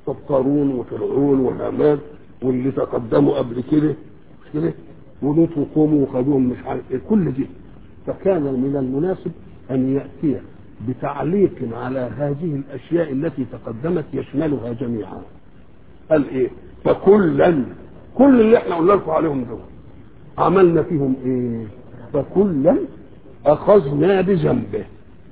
طب قارون وفرعون وهامان واللي تقدموا قبل كده مش كده ولوط وقوموا وخدوهم مش عارف ايه كل دي فكان من المناسب ان ياتي بتعليق على هذه الاشياء التي تقدمت يشملها جميعا قال ايه فكلا كل اللي احنا قلنا لكم عليهم دول عملنا فيهم ايه فكلا اخذنا بذنبه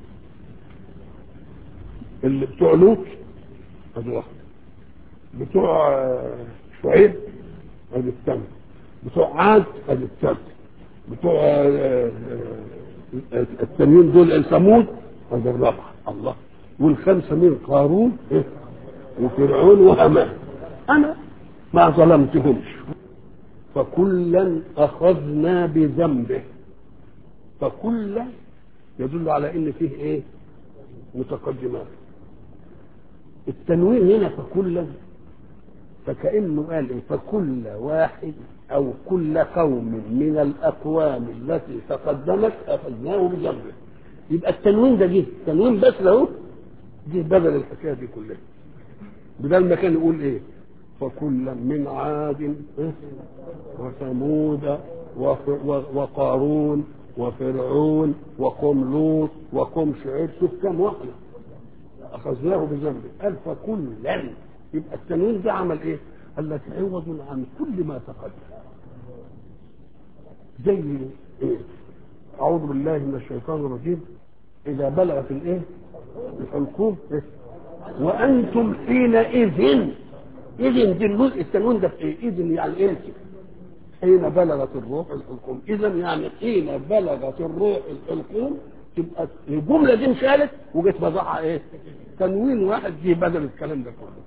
اللي بتوع لوط ادي واحد بتوع آه، شعيب ادي الثاني بتوع عاد ادي الثالث بتوع آه، آه، التانيين دول ثمود ادي الرابعه الله والخمسه مين قارون إيه؟ وفرعون وهامان انا ما ظلمتهمش فكلا اخذنا بذنبه فكلا يدل على ان فيه ايه متقدمات التنوين هنا فكلا فكأنه قال إيه فكل واحد أو كل قوم من الأقوام التي تقدمت أخذناه بذنبه يبقى التنوين ده جه التنوين بس له جه بدل الحكاية دي كلها بدل ما كان يقول إيه فكلا من عاد إيه؟ وثمود وف- و- وقارون وفرعون وقوم لوط وقوم شعيب شوف كم واحده اخذناه بذنبه قال فكلا يبقى التنوين ده عمل ايه؟ قال لك عوض عن كل ما تقدم زي ايه؟ اعوذ بالله من الشيطان الرجيم اذا بلغت الايه؟ الحلقوم إيه؟ وانتم حينئذ اذن دي الجزء التنوين ده في ايه؟ اذن يعني ايه؟ حين بلغت الروح الحلقوم اذا يعني حين بلغت الروح الحلقوم تبقى الجمله دي انشالت وجت وضعها ايه تنوين واحد جه بدل الكلام ده كله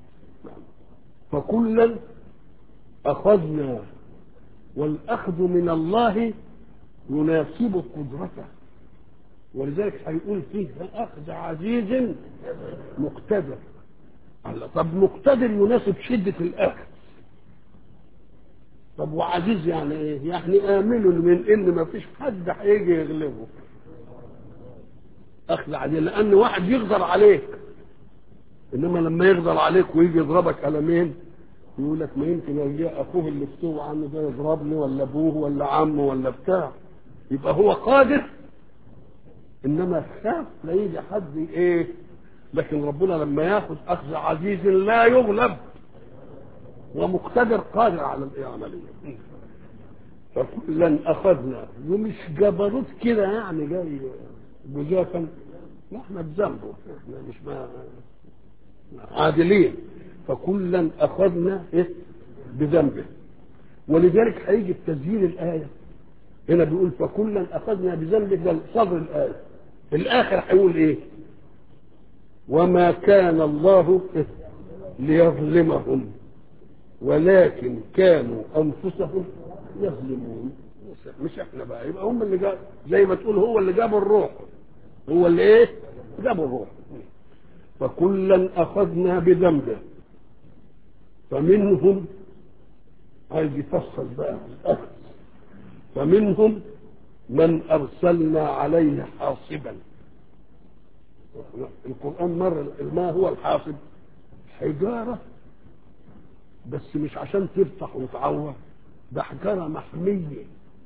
فكلا اخذنا والاخذ من الله يناسب قدرته ولذلك هيقول فيه اخذ عزيز مقتدر الله طب مقتدر يناسب شده الاخذ طب وعزيز يعني ايه؟ يعني امن من ان ما فيش حد هيجي يغلبه. اخذ عزيز لان واحد يقدر عليك. انما لما يقدر عليك ويجي يضربك قلمين يقول لك ما يمكن يجي اخوه اللي فتوه عنه ده يضربني ولا ابوه ولا عمه ولا بتاع. يبقى هو قادر انما خاف لا يجي حد ايه؟ لكن ربنا لما ياخذ اخذ عزيز لا يغلب ومقتدر قادر على العملية فكلا أخذنا ومش جبروت كده يعني جاي جزافا لا احنا بذنبه احنا مش ما عادلين فكلا أخذنا إيه بذنبه ولذلك هيجي بتسجيل الآية هنا بيقول فكلا أخذنا بذنبه ده صدر الآية الآخر هيقول إيه وما كان الله إيه؟ ليظلمهم ولكن كانوا انفسهم يظلمون مش احنا بقى يبقى هم اللي جاب زي ما تقول هو اللي جاب الروح هو اللي ايه جاب الروح فكلا اخذنا بذنبه فمنهم عايز يفصل بقى الاخذ فمنهم من ارسلنا عليه حاصبا القران مر ما هو الحاصب حجاره بس مش عشان تفتح وتعور ده حجاره محميه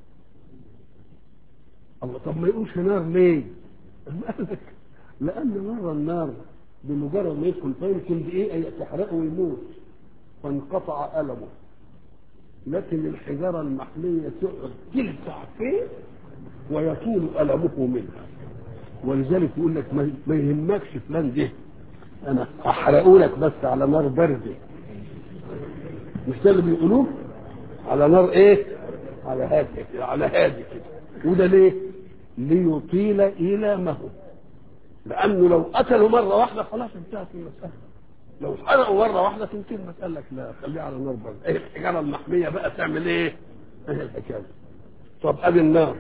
الله طب ما يقولش نار ليه؟ قال لان نار النار بمجرد ما يدخل فيمكن دقيقه تحرقه ويموت فانقطع المه لكن الحجاره المحميه تقعد تلسع فيه ويطول المه منها ولذلك يقول لك ما يهمكش فلان ده انا احرقه لك بس على نار بارده مش ده اللي بيقولوه على نار ايه على هادي كده على هادي كده وده ليه ليطيل إيلامه لأنه لو قتلوا مرة واحدة خلاص انتهت المسألة لو حرقوا مرة واحدة تنتهي المسألة لك لا خليها على نار برد ايه الحجارة المحمية بقى تعمل ايه ايه الحكاية طب ادي النار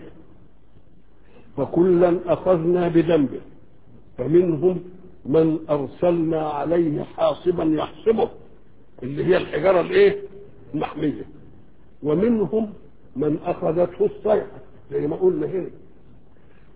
فكلا أخذنا بذنبه فمنهم من أرسلنا عليه حاصبا يحسبه اللي هي الحجاره الايه المحميه ومنهم من اخذته الصيحه زي ما قلنا هنا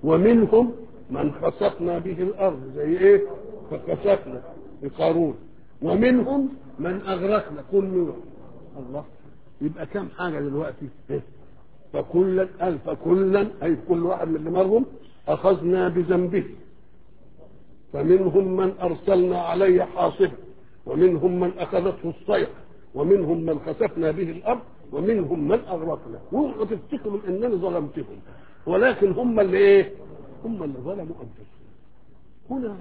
ومنهم من خسفنا به الارض زي ايه فخسفنا بقارون ومنهم من اغرقنا كل نوع الله يبقى كم حاجه دلوقتي إيه؟ فكلا قال فكلا اي كل واحد من اللي مرهم اخذنا بذنبه فمنهم من ارسلنا عليه حاصبا ومنهم من اخذته الصيحه ومنهم من خسفنا به الارض ومنهم من اغرقنا واوعوا تفتكروا انني ظلمتهم ولكن هم اللي ايه هم اللي ظلموا انفسهم هنا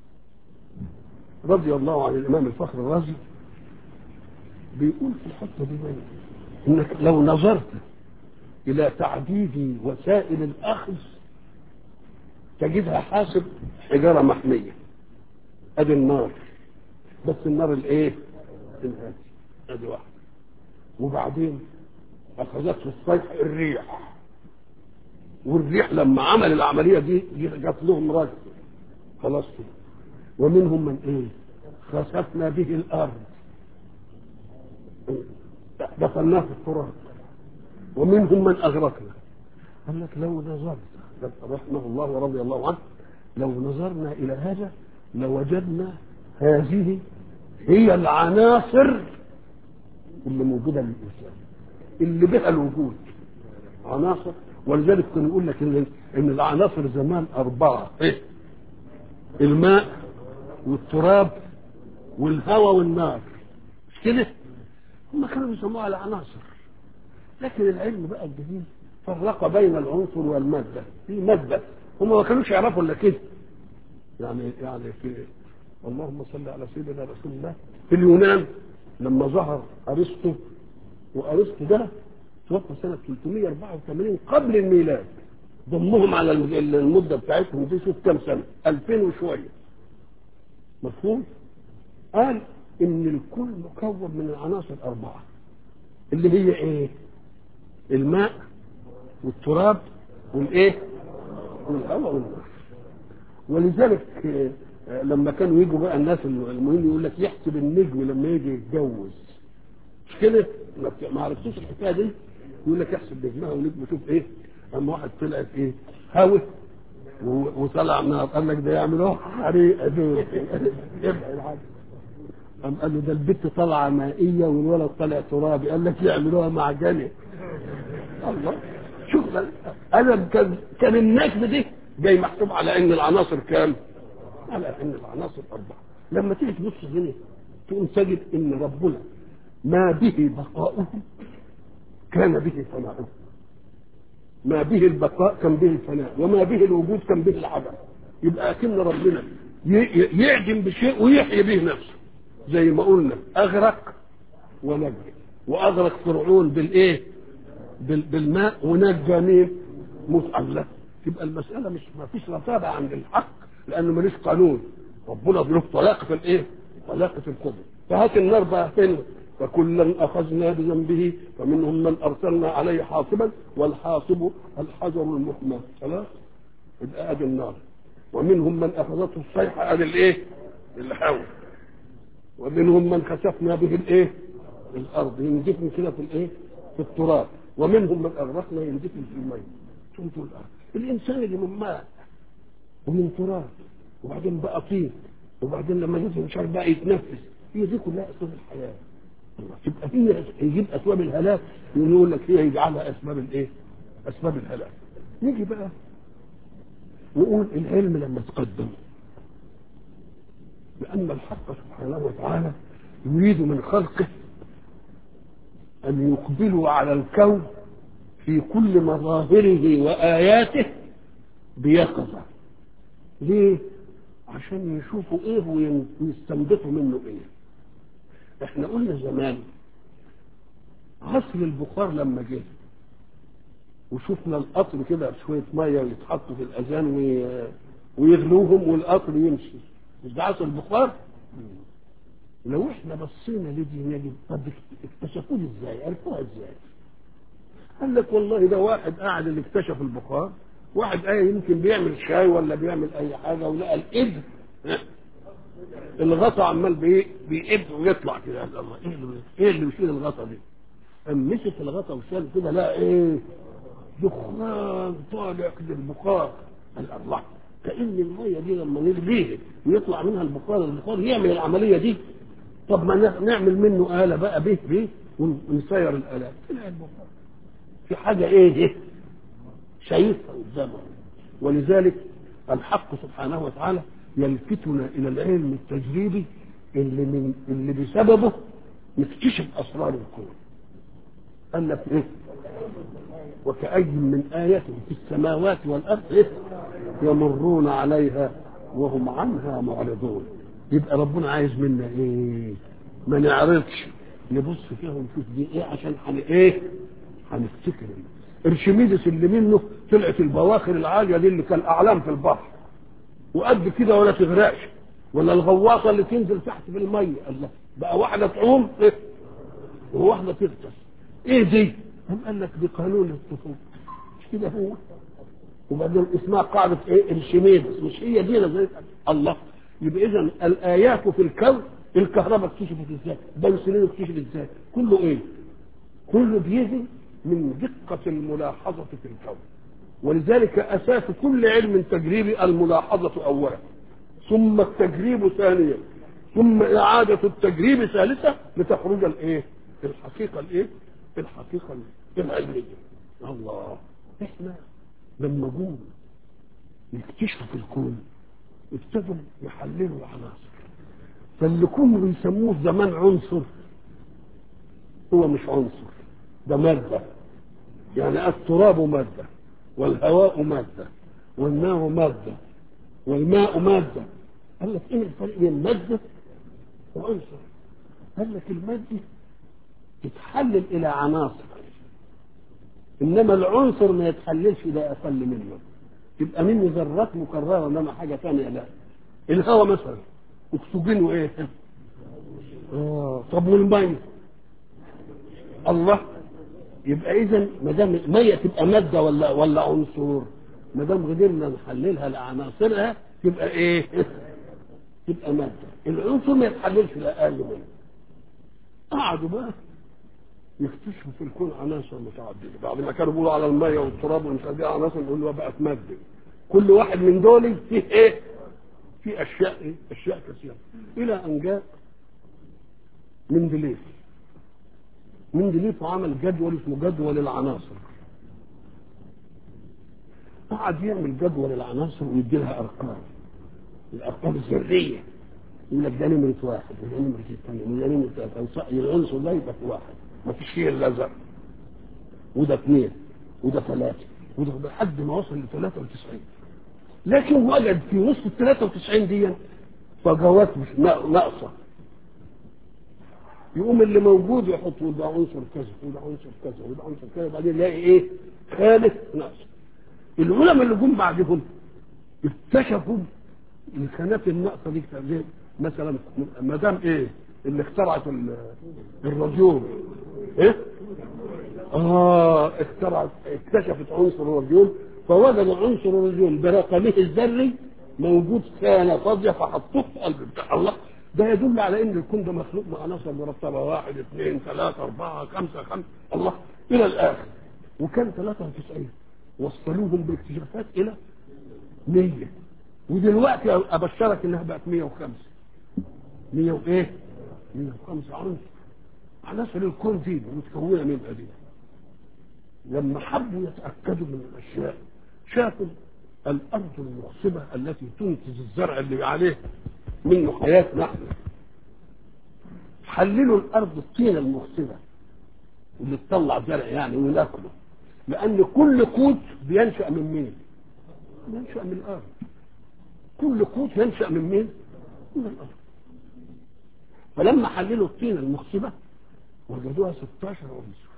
رضي الله عن الامام الفخر الرازي بيقول في الحته دي بقى انك لو نظرت الى تعديد وسائل الاخذ تجدها حاسب حجاره محميه ادي النار بس النار الايه الهادي ادي واحده وبعدين اخذته الصيحه الريح والريح لما عمل العمليه دي جات لهم رجل خلاص كده ومنهم من ايه خسفنا به الارض دخلناه في التراب ومنهم من اغرقنا قال لك لو نظرت رحمه الله ورضي الله عنه لو نظرنا الى هذا لوجدنا هذه هي العناصر اللي موجوده للانسان اللي بها الوجود عناصر ولذلك كنا نقول لك ان ان العناصر زمان اربعه ايه الماء والتراب والهواء والنار مش كده هم كانوا بيسموها العناصر لكن العلم بقى الجديد فرق بين العنصر والماده في ماده هم ما كانوش يعرفوا الا كده يعني يعني في اللهم صل على سيدنا رسول الله في اليونان لما ظهر ارسطو وارسطو ده توفى سنه 384 قبل الميلاد ضمهم على المده بتاعتهم دي شوف كام سنه 2000 وشويه مفهوم؟ قال ان الكل مكون من العناصر اربعه اللي هي ايه؟ الماء والتراب والايه؟ والهواء والنار ولذلك لما كانوا يجوا بقى الناس المهم يقول لك يحسب النجم لما يجي يتجوز مش كده؟ ما عرفتوش الحكايه دي؟ يقول لك يحسب نجمها ونجم شوف ايه؟ اما واحد طلعت ايه؟ هوا وطلع نار قال لك ده يعملوها حريقه دول يبقى الحاجه قام قال له ده البت طالعه مائيه والولد طالع ترابي قال لك يعملوها معجنه الله شوف انا كان كان النجم دي جاي محسوب على ان العناصر كام؟ على ان العناصر اربعه لما تيجي تبص هنا تقوم تجد ان ربنا ما به بقاؤه كان به فناؤه ما به البقاء كان به الفناء وما به الوجود كان به العدم يبقى اكن ربنا يعدم بشيء ويحيي به نفسه زي ما قلنا اغرق ونجى واغرق فرعون بالايه بالماء ونجى مين مسألة تبقى المسألة مش ما فيش رتابة عند الحق لأنه ملوش قانون ربنا له طلاقة في الإيه؟ طلاقة القدر فهات النار بقى فين فكلا أخذنا بذنبه فمنهم من أرسلنا عليه حاصبا والحاصب الحجر المحمى خلاص يبقى أدي النار ومنهم من أخذته الصيحة أدي الإيه؟ الهوى ومنهم من خسفنا به الإيه؟ الأرض ينجفن كده في الإيه؟ في التراب ومنهم من أغرقنا ينجفن في المية ثم تقول الإنسان اللي من ماء ومن تراب وبعدين بقى طين وبعدين لما ينزل مش عارف بقى يتنفس هي دي كلها أسباب الحياة تبقى هي يجيب اسباب الهلاك يقول لك هي يجعلها اسباب الايه؟ اسباب الهلاك. نيجي بقى نقول العلم لما تقدم لأن الحق سبحانه وتعالى يريد من خلقه أن يقبلوا على الكون في كل مظاهره وآياته بيقظة ليه؟ عشان يشوفوا ايه ويستنبطوا منه ايه احنا قلنا زمان عصر البخار لما جه وشفنا القطر كده بشويه ميه يتحطوا في الاذان وي... ويغلوهم والقطر يمشي مش ده عصر البخار؟ لو احنا بصينا لدي نجد طب اكتشفوه ازاي؟ عرفوها ازاي؟ قال لك والله ده واحد قاعد اللي اكتشف البخار واحد قاعد يمكن بيعمل شاي ولا بيعمل اي حاجه ولقى الابر الغطا عمال بي بيقب ويطلع كده الله ايه اللي ايه اللي بيشيل الغطا دي؟ قام مسك الغطا وشال كده لا ايه؟ دخان طالع كده البخار قال الله كأن المية دي لما نغليها ويطلع منها البخار البخار يعمل العملية دي طب ما ن- نعمل منه آلة بقى به به ونسير الآلات طلع البخار في حاجة ايه دي شايفها قدامه ولذلك الحق سبحانه وتعالى يلفتنا الى العلم التجريبي اللي من اللي بسببه نكتشف اسرار الكون قال لك ايه وكأي من آية في السماوات والأرض إيه؟ يمرون عليها وهم عنها معرضون يبقى ربنا عايز منا ايه ما نعرفش نبص فيها ونشوف دي ايه عشان حن ايه هنفتكر ارشميدس اللي منه طلعت البواخر العاليه دي اللي كان اعلام في البحر وقد كده ولا تغرقش ولا الغواصه اللي تنزل تحت في الميه الله بقى واحده تعوم إيه؟ وواحده تغطس ايه دي؟ هم قال لك دي قانون الطفوله مش كده هو وبعدين اسمها قاعده ايه؟ ارشميدس مش هي دي زي الله يبقى اذا الايات في الكون الكهرباء اكتشفت ازاي؟ بنسلين اكتشفت ازاي؟ كله ايه؟ كله بيجي من دقة الملاحظة في الكون ولذلك أساس كل علم تجريبي الملاحظة أولا ثم التجريب ثانيا ثم إعادة التجريب ثالثة لتخرج الإيه؟ الحقيقة الإيه؟ الحقيقة العلمية الله إحنا لما جم يكتشفوا في الكون ابتدوا يحللوا العناصر فاللي كانوا بيسموه زمان عنصر هو مش عنصر ده مادة يعني التراب مادة والهواء مادة والنار مادة والماء مادة قال لك ايه الفرق بين مادة وعنصر قال لك المادة تتحلل الى عناصر انما العنصر ما يتحللش الى اقل منه يبقى منه ذرات مكرره انما حاجه ثانيه لا الهواء مثلا اكسجين وايه اه طب والميه الله يبقى اذا ما دام ميه تبقى ماده ولا ولا عنصر ما دام قدرنا نحللها لعناصرها تبقى ايه؟ تبقى ماده العنصر ما يتحللش لاقل منه قعدوا بقى يكتشفوا في الكون عناصر متعدده بعد ما كانوا بيقولوا على الميه والتراب ومش عارف ايه عناصر نقول بقت ماده كل واحد من دول فيه ايه؟ فيه اشياء ايه؟ اشياء كثيره الى ان جاء مندليف مندليف عمل جدول اسمه جدول العناصر قعد يعمل جدول العناصر ويدي لها ارقام الارقام الذريه يقول لك ده نمره واحد وده نمره اثنين وده نمره ثلاثه العنصر ده يبقى في واحد ما فيش فيه الا زر وده اثنين وده ثلاثه وده لحد ما وصل ل 93 لكن وجد في وسط ال 93 دي فجوات مش ناقصه يقوم اللي موجود يحط وده عنصر كذا وده عنصر كذا وده عنصر كذا وبعدين يلاقي ايه خالف ناقص العلماء اللي جم بعدهم اكتشفوا الخانات الناقصه دي زي مثلا مدام ايه اللي اخترعت الراديوم ايه اه اخترعت اكتشفت عنصر الراديوم فوجد عنصر الراديوم برقمه الذري موجود خانه فاضيه فحطوه في قلب بتاع الله ده يدل على ان الكون ده مخلوق من عناصر مرتبه واحد اثنين ثلاثه اربعه خمسه خمسه الله الى الاخر وكان 93 وصلوهم بالاكتشافات الى 100 ودلوقتي ابشرك انها بقت 105 100 وايه؟ 105 عنصر عناصر الكون دي متكونه من دي لما حبوا يتاكدوا من الاشياء شافوا الارض المخصبه التي تنتج الزرع اللي عليه منه حياة نحن حللوا الأرض الطينة المخصبة اللي تطلع زرع يعني وناكله لأن كل قوت بينشأ من مين؟ ينشأ من الأرض كل قوت ينشأ من مين؟ من الأرض فلما حللوا الطينة المخصبة وجدوها 16 عنصر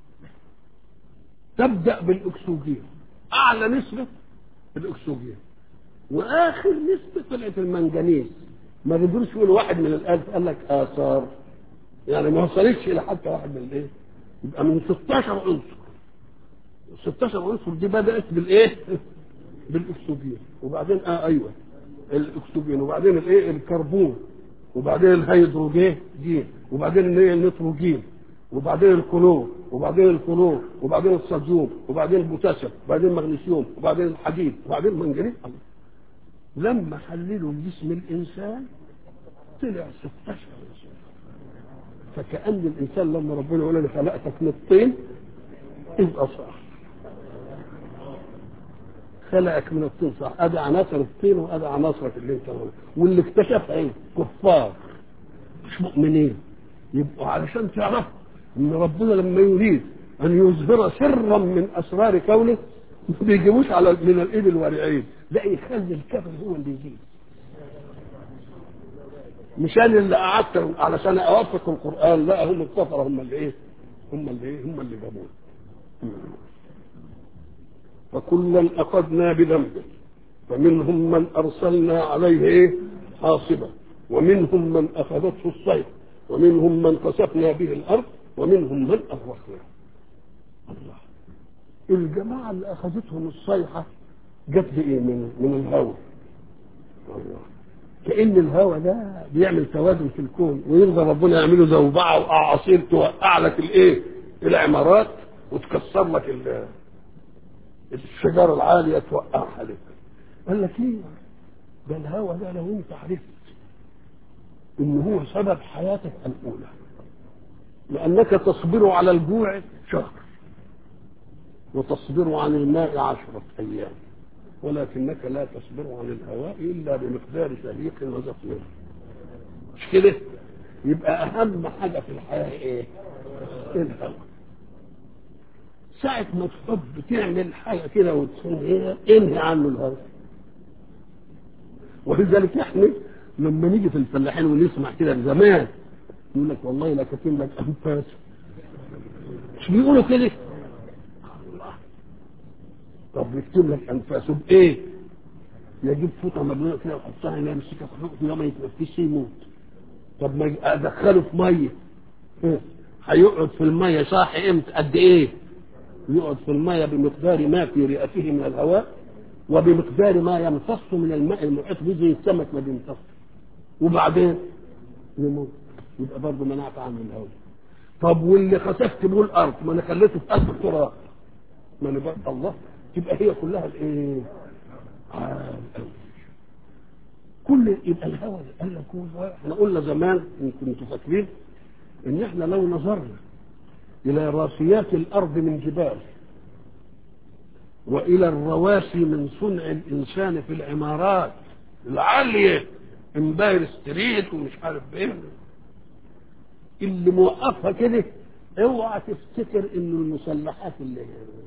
تبدأ بالأكسجين أعلى نسبة الأكسجين واخر نسبه طلعت المنجنيز ما قدروش يقولوا واحد من الالف قال لك اثار يعني ما وصلتش الى حتى واحد من الايه يبقى من 16 عنصر 16 عنصر دي بدات بالايه بالاكسجين وبعدين اه ايوه الاكسجين وبعدين الايه الكربون وبعدين الهيدروجين جين وبعدين الايه النيتروجين وبعدين الكلور وبعدين الكلور وبعدين الصوديوم وبعدين البوتاسيوم وبعدين المغنيسيوم وبعدين الحديد وبعدين المنجنيز الله لما حللوا جسم الانسان طلع 16 عنصر فكأن الإنسان لما ربنا يقول أنا خلقتك من الطين يبقى صح خلقك من الطين صح ادي عناصر الطين وادي عناصرك اللي انت عملها. واللي اكتشفها ايه كفار مش مؤمنين يبقوا علشان تعرفوا ان ربنا لما يريد ان يظهر سرا من اسرار كونه ما بيجيبوش على من الايد الورعين لا يخلي الكافر هو اللي يجيب مش انا اللي قعدت علشان اوافق القران لا هم الكفره هم اللي ايه هم اللي ايه هم اللي جابوه فكلا اخذنا بذنبه فمنهم من ارسلنا عليه ايه حاصبا ومنهم من اخذته الصيحه ومنهم من خسفنا به الارض ومنهم من اغرقنا الله الجماعه اللي اخذتهم الصيحه جت بايه من من الهوى الله كان الهوى ده بيعمل توازن في الكون ويرضى ربنا يعمله زوبعه واعاصير توقع لك الايه العمارات وتكسر لك ال- الشجره العاليه توقعها لك قال لك ايه ده الهوى ده لو انت عرفت ان هو سبب حياتك الاولى لانك تصبر على الجوع شهر وتصبر عن الماء عشرة أيام ولكنك لا تصبر عن الهواء إلا بمقدار شهيق وزفير مش كده يبقى أهم حاجة في الحياة إيه الهواء ساعة ما تحب تعمل حاجة كده وتكون إيه انهي عنه الهواء ولذلك احنا لما نيجي في الفلاحين ونسمع كده زمان يقول لك والله لا كاتب لك انفاس مش بيقولوا كده الله طب بيكتب لك انفاسه بايه؟ يجيب فوطه مبلوله كده ويحطها هنا يمسكها في حقه يوم ما يتنفسش يموت طب ما ادخله في ميه إيه؟ هيقعد في الميه صاحي امتى قد ايه؟ يقعد في الميه بمقدار ما في رئته من الهواء وبمقدار ما يمتص من الماء المحيط به زي السمك ما بيمتص وبعدين يموت يبقى برضه منعت عنه الهواء طب واللي خسفت به الارض ما انا خليته في قلب التراب ما انا بقى الله تبقى هي كلها الايه؟ عال أوي. كل يبقى الهوى قال لك هو احنا قلنا زمان ان كنتوا فاكرين ان احنا لو نظرنا الى راسيات الارض من جبال والى الرواسي من صنع الانسان في العمارات العاليه امباير ستريت ومش عارف ايه اللي موقفها كده اوعى تفتكر انه المسلحات اللي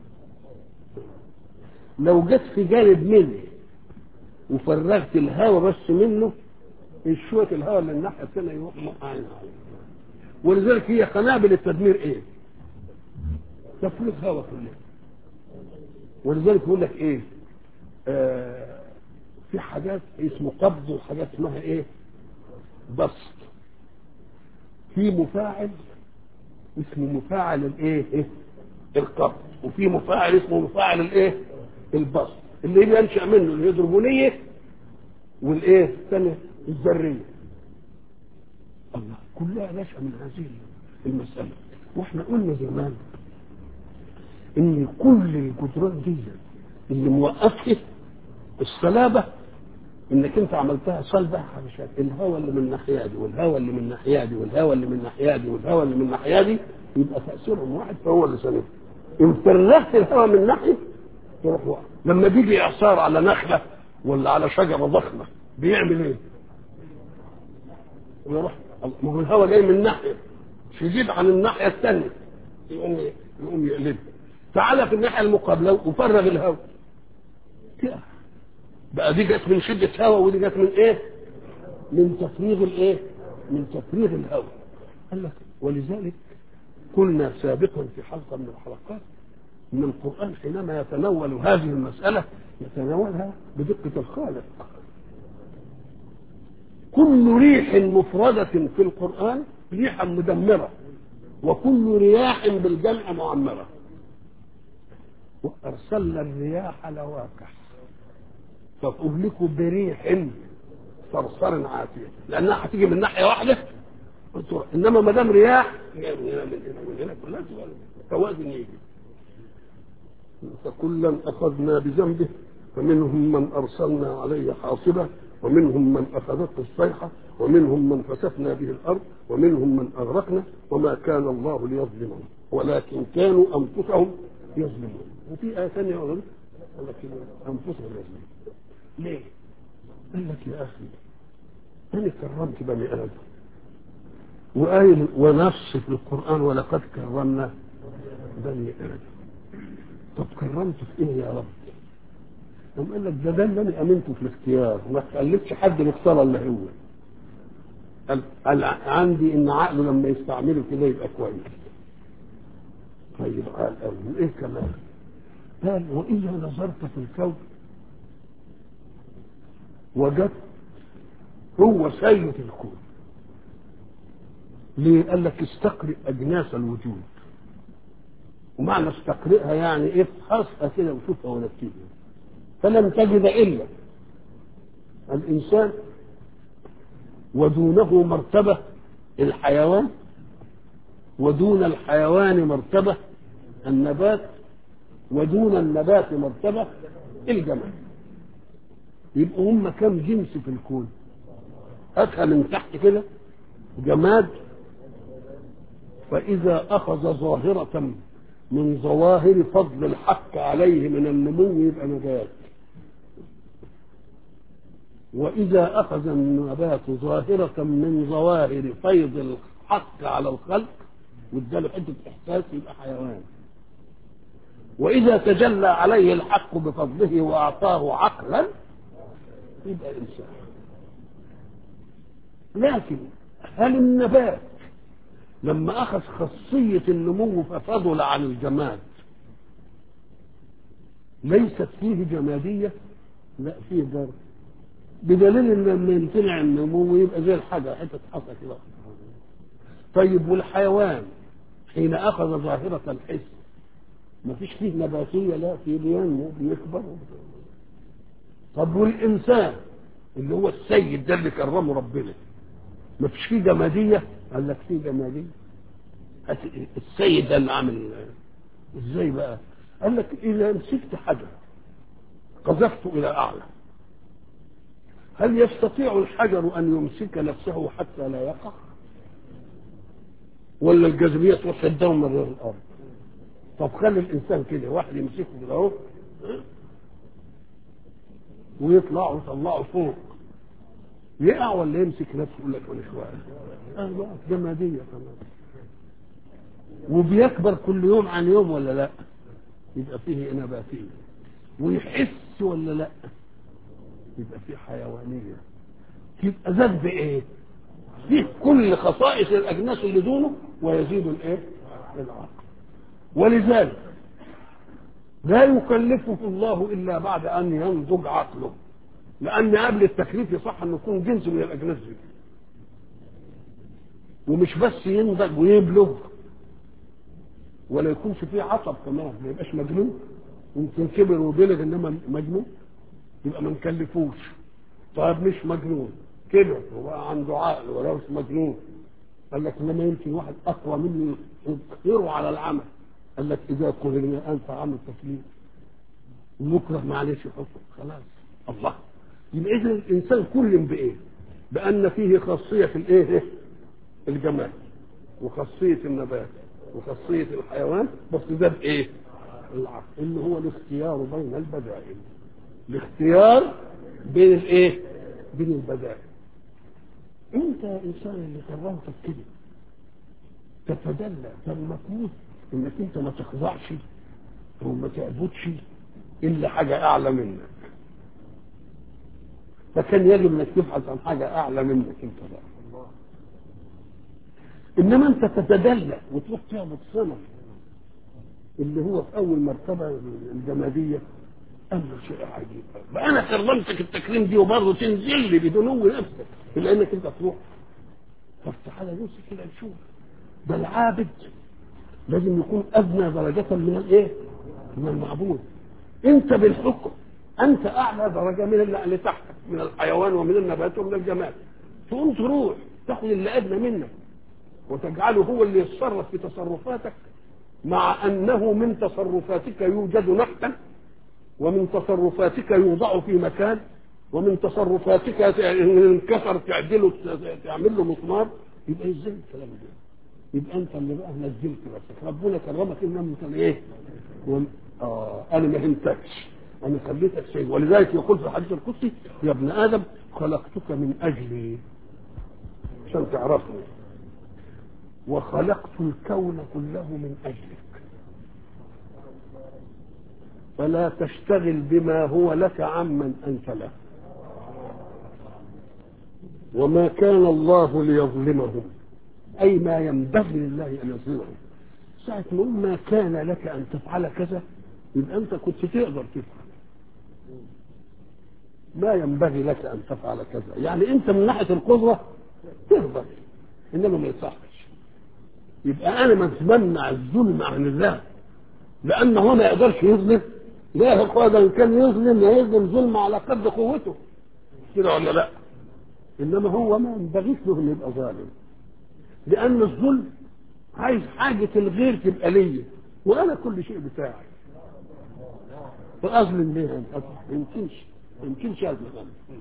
لو جت في جانب منه وفرغت الهواء بس منه شوية الهواء اللي الناحية الثانية يروح موقعين عليه ولذلك هي قنابل التدمير ايه؟ تفريغ هواء كله ولذلك يقول لك ايه؟ آه في حاجات اسمه قبض وحاجات اسمها ايه؟ بسط في مفاعل اسمه مفاعل الايه؟ إيه؟ القبض وفي مفاعل اسمه مفاعل الايه؟ البسط اللي بينشا منه الهيدروجينيه والايه؟ الثانيه الذريه الله كلها نشأة من هذه المسألة واحنا قلنا زمان ان كل الجدران دي اللي موقفه الصلابة انك انت عملتها صلبة علشان الهواء اللي من الناحية دي والهواء اللي من الناحية دي والهواء اللي من الناحية دي والهواء اللي من الناحية دي يبقى تأثيرهم واحد فهو اللي سليم ان فرغت الهواء من ناحية تروح واحد لما بيجي اعصار على نخلة ولا على شجرة ضخمة بيعمل ايه؟ ويروح ما هو الهواء جاي من ناحيه شديد عن الناحيه الثانيه يقوم يقوم يقلب تعالى في الناحيه المقابله وفرغ الهواء كده بقى دي جت من شده هواء ودي جت من ايه؟ من تفريغ الايه؟ من تفريغ الهواء قال لك ولذلك قلنا سابقا في حلقه من الحلقات ان القران حينما يتناول هذه المساله يتناولها بدقه الخالق كل ريح مفردة في القرآن ريحا مدمرة وكل رياح بالجمع معمرة وأرسلنا الرياح لواقح فأهلكوا بريح صرصر عاتية لأنها هتيجي من ناحية واحدة إنما ما دام رياح من هنا من هنا من هنا كلها توازن يجي فكلا أخذنا بذنبه فمنهم من أرسلنا عليه حاصبة ومنهم من أخذته الصيحة ومنهم من خسفنا به الارض ومنهم من اغرقنا وما كان الله ليظلمهم ولكن كانوا انفسهم يظلمون وفي ايه ثانيه يقول لك انفسهم يظلمون ليه؟ قال لك يا اخي انا كرمت بني ادم وآية ونص في القرآن ولقد كرمنا بني آدم طب كرمت في إيه يا رب؟ قام قال لك ده ده اللي أنا أمنته في الاختيار وما خليتش حد مختار إلا هو قال قال عندي إن عقله لما يستعمله كده يبقى كويس طيب قال قال وإيه كمان؟ قال وإذا نظرت في الكون وجدت هو سيد الكون ليه؟ قال لك استقرئ أجناس الوجود ومعنى استقرئها يعني افحصها كده وشوفها ونفسها فلم تجد إلا الإنسان ودونه مرتبة الحيوان ودون الحيوان مرتبة النبات ودون النبات مرتبة الجمال يبقوا هم كم جنس في الكون هاتها من تحت كده جماد فإذا أخذ ظاهرة من ظواهر فضل الحق عليه من النمو يبقى نبات وإذا أخذ النبات ظاهرة من ظواهر فيض الحق على الخلق واداله حتة إحساس يبقى حيوان وإذا تجلى عليه الحق بفضله وأعطاه عقلا يبقى إنسان لكن هل النبات لما أخذ خاصية النمو ففضل عن الجماد ليست فيه جمادية لا فيه ضرر بدليل ان لما يمتنع النمو يبقى زي الحجر حته حصى كده طيب والحيوان حين اخذ ظاهره الحس ما فيش فيه نباتيه لا في بينمو بيكبر طب والانسان اللي هو السيد ده اللي كرمه ربنا ما فيش فيه جماديه قال لك فيه جماديه السيد ده اللي عامل ازاي بقى قال لك اذا مسكت حجر قذفته الى اعلى هل يستطيع الحجر ان يمسك نفسه حتى لا يقع ولا الجاذبيه تروح تداوم من الارض طب خلي الانسان كده واحد يمسكه كده اهو ويطلع ويطلعه فوق يقع ولا يمسك نفسه يقول لك ولا شويه جماديه كمان وبيكبر كل يوم عن يوم ولا لا يبقى فيه نباتيه ويحس ولا لا يبقى فيه حيوانيه يبقى زاد بايه فيه كل خصائص الاجناس اللي دونه ويزيد الايه العقل ولذلك لا يكلفه الله الا بعد ان ينضج عقله لان قبل التكليف يصح ان يكون جنس من الاجناس دي ومش بس ينضج ويبلغ ولا يكونش فيه عصب كمان ما يبقاش مجنون يمكن كبر وبلغ انما مجنون يبقى ما نكلفوش طيب مش مجنون كبر وبقى عنده عقل ولا مش مجنون قال لك انما يمكن واحد اقوى مني يقهره على العمل قال لك اذا قهرنا انت عمل تكليف ونكره معلش حكم خلاص الله يبقى اذا الانسان كل بايه؟ بان فيه خاصيه في الايه؟ الجمال وخاصيه النبات وخاصيه الحيوان بس ده بايه؟ العقل اللي هو الاختيار بين البدائل الاختيار بين الايه؟ بين البدائل انت يا انسان اللي كرمتك كده تتدلى المفروض انك انت ما تخضعش وما تعبدش الا حاجه اعلى منك فكان يجب انك تبحث عن حاجه اعلى منك انت بقى انما انت تتدلى وتروح تعبد صنم اللي هو في اول مرتبه الجماديه امر شيء عجيب بقى انا كرمتك التكريم دي وبرضه تنزل لي بدنو نفسك الا انك انت تروح طب تعالى نمسك كده نشوف ده العابد لازم يكون ادنى درجه من الايه؟ من المعبود انت بالحكم انت اعلى درجه من اللي تحتك من الحيوان ومن النبات ومن الجمال تقوم تروح تاخد اللي ادنى منك وتجعله هو اللي يتصرف في تصرفاتك مع انه من تصرفاتك يوجد نحتا ومن تصرفاتك يوضع في مكان ومن تصرفاتك ان انكسر تعدله تعمل له مسمار يبقى ازاي الكلام ده؟ يبقى انت اللي بقى نزلت نفسك ربنا كرمك ان انت ايه؟ وم... اه انا ما همتكش انا خليتك شيء ولذلك يقول في الحديث القدسي يا ابن ادم خلقتك من اجلي عشان تعرفني وخلقت الكون كله من اجلك فلا تشتغل بما هو لك عمن انت له وما كان الله ليظلمهم اي ما ينبغي لله ان يظلمهم ساعة ما ما كان لك ان تفعل كذا يبقى انت كنت تقدر تفعل ما ينبغي لك ان تفعل كذا يعني انت من ناحيه القدره تقدر انما ما يصحش يبقى انا ما اتمنع الظلم عن الله لان هو ما يقدرش يظلم لا يا اخوان ان كان يظلم يظلم ظلم على قدر قوته كده ولا لا انما هو ما ينبغيش له انه يبقى ظالم لان الظلم عايز حاجه الغير تبقى ليا وانا كل شيء بتاعي فاظلم ليه ما يمكنش ما يمكنش اظلم انا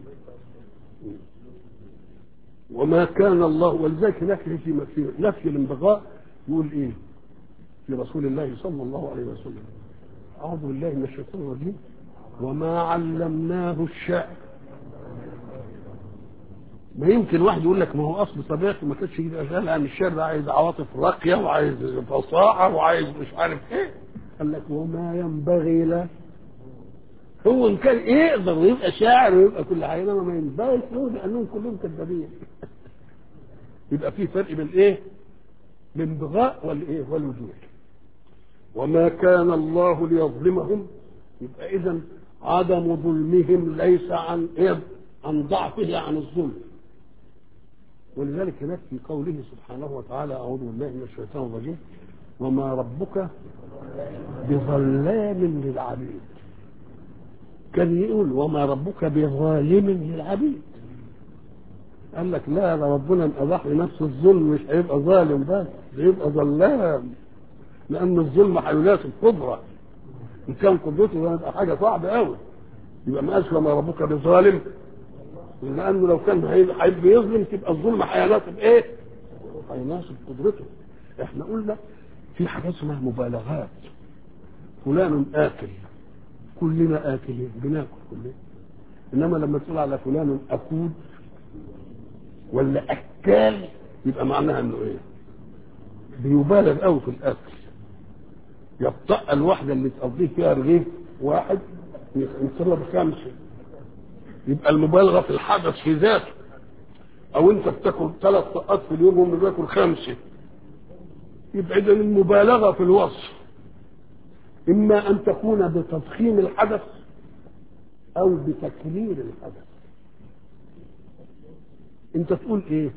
وما كان الله ولذلك نفي في في نفي الانبغاء يقول ايه في رسول الله صلى الله عليه وسلم اعوذ بالله من الشيطان الرجيم وما علمناه الشعر ما يمكن واحد يقول لك ما هو اصل طبيعته ما كانتش كده اشياء لان الشعر ده عايز عواطف راقيه وعايز فصاحه وعايز مش عارف ايه قال لك وما ينبغي له هو ان كان يقدر يبقى شاعر ويبقى كل حاجه انما ما ينبغيش له لانهم كلهم كذابين يبقى في فرق بين ايه؟ الانبغاء والايه؟ والوجود وما كان الله ليظلمهم يبقى اذا عدم ظلمهم ليس عن ايه؟ عن ضعفه عن الظلم ولذلك هناك في قوله سبحانه وتعالى اعوذ بالله من الشيطان الرجيم وما ربك بظلام للعبيد كان يقول وما ربك بظالم للعبيد قال لك لا ده ربنا اباح لنفسه الظلم مش هيبقى ظالم بس هيبقى ظلام لان الظلم هيناسب قدره ان كان قدرته ده يبقى حاجه صعبه قوي يبقى ما قالش وما ربك بظالم لانه لو كان هيحب يظلم تبقى الظلم هيناسب ايه؟ هيناسب قدرته احنا قلنا في حاجات اسمها مبالغات فلان اكل كلنا اكلين بناكل كلنا انما لما تقول على فلان اكود ولا اكال يبقى معناها انه ايه بيبالغ قوي في الاكل يبطأ الواحده اللي تقضيه فيها رغيف واحد يصير بخمسه يبقى المبالغه في الحدث في ذاته او انت بتاكل ثلاث طاقات في اليوم وهم بياكل خمسه يبقى اذا المبالغه في الوصف اما ان تكون بتضخيم الحدث او بتكرير الحدث انت تقول ايه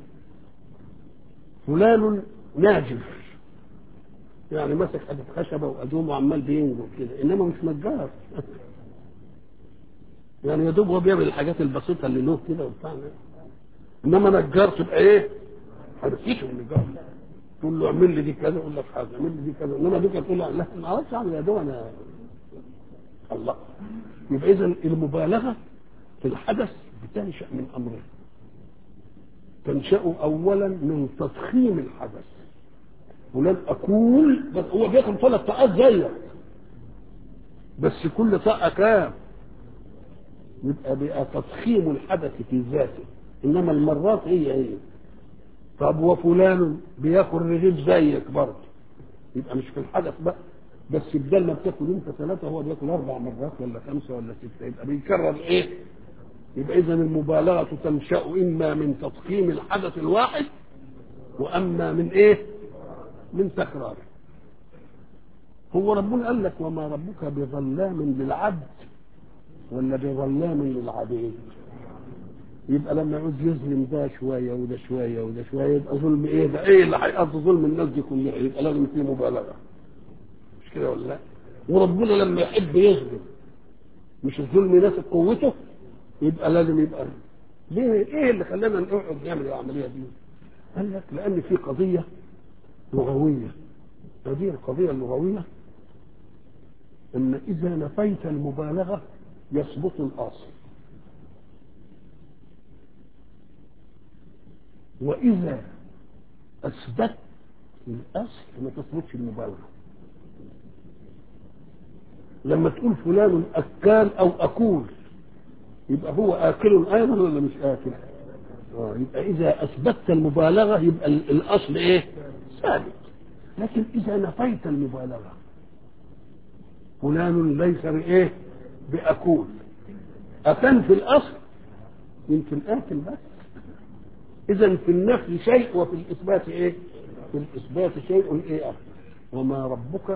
فلان ناجف يعني ماسك حته خشبه وادوم وعمال بينجر كده انما مش نجار يعني يا دوب هو بيعمل الحاجات البسيطه اللي له كده وبتاع انما نجار تبقى ايه؟ حرفيته النجار تقول له اعمل لي دي كذا يقول لك حاجه اعمل لي دي كذا انما دي تقول له لا ما اعرفش اعمل يا دوب انا الله يبقى اذا المبالغه في الحدث بتنشا من امرين تنشا اولا من تضخيم الحدث فلان اكول بس هو بياكل ثلاث طاقات زيك بس كل طاقه كام يبقى بقى تضخيم الحدث في ذاته انما المرات هي هي طب وفلان بياكل رغيف زيك برضه يبقى مش في الحدث بقى بس بدل ما بتاكل انت ثلاثه هو بياكل اربع مرات ولا خمسه ولا سته يبقى بيكرر ايه؟ يبقى اذا المبالغه تنشا اما من تضخيم الحدث الواحد واما من ايه؟ من تكراره هو ربنا قال لك وما ربك بظلام للعبد ولا بظلام للعبيد يبقى لما يعوز يظلم ده شويه وده شويه وده شويه يبقى ظلم ايه ده ايه اللي هيقضي ظلم الناس دي كلها يبقى لازم في مبالغه مش كده ولا لا وربنا لما يحب يظلم مش الظلم يناسب قوته يبقى لازم يبقى ليه ايه اللي خلانا نقعد نعمل العمليه دي قال لك لان في قضيه لغويه هذه القضيه اللغويه ان اذا نفيت المبالغه يثبت الاصل وإذا أثبت الأصل ما تثبتش المبالغة لما تقول فلان أكال أو أكول يبقى هو آكل أيضا ولا مش آكل؟ آه يبقى إذا أثبتت المبالغة يبقى ال- الأصل إيه؟ ثابت لكن إذا نفيت المبالغة فلان ليس بإيه؟ بأكول أتنفي الأصل يمكن آكل بس إذا في النفي شيء وفي الإثبات إيه؟ في الإثبات شيء إيه آخر وما ربك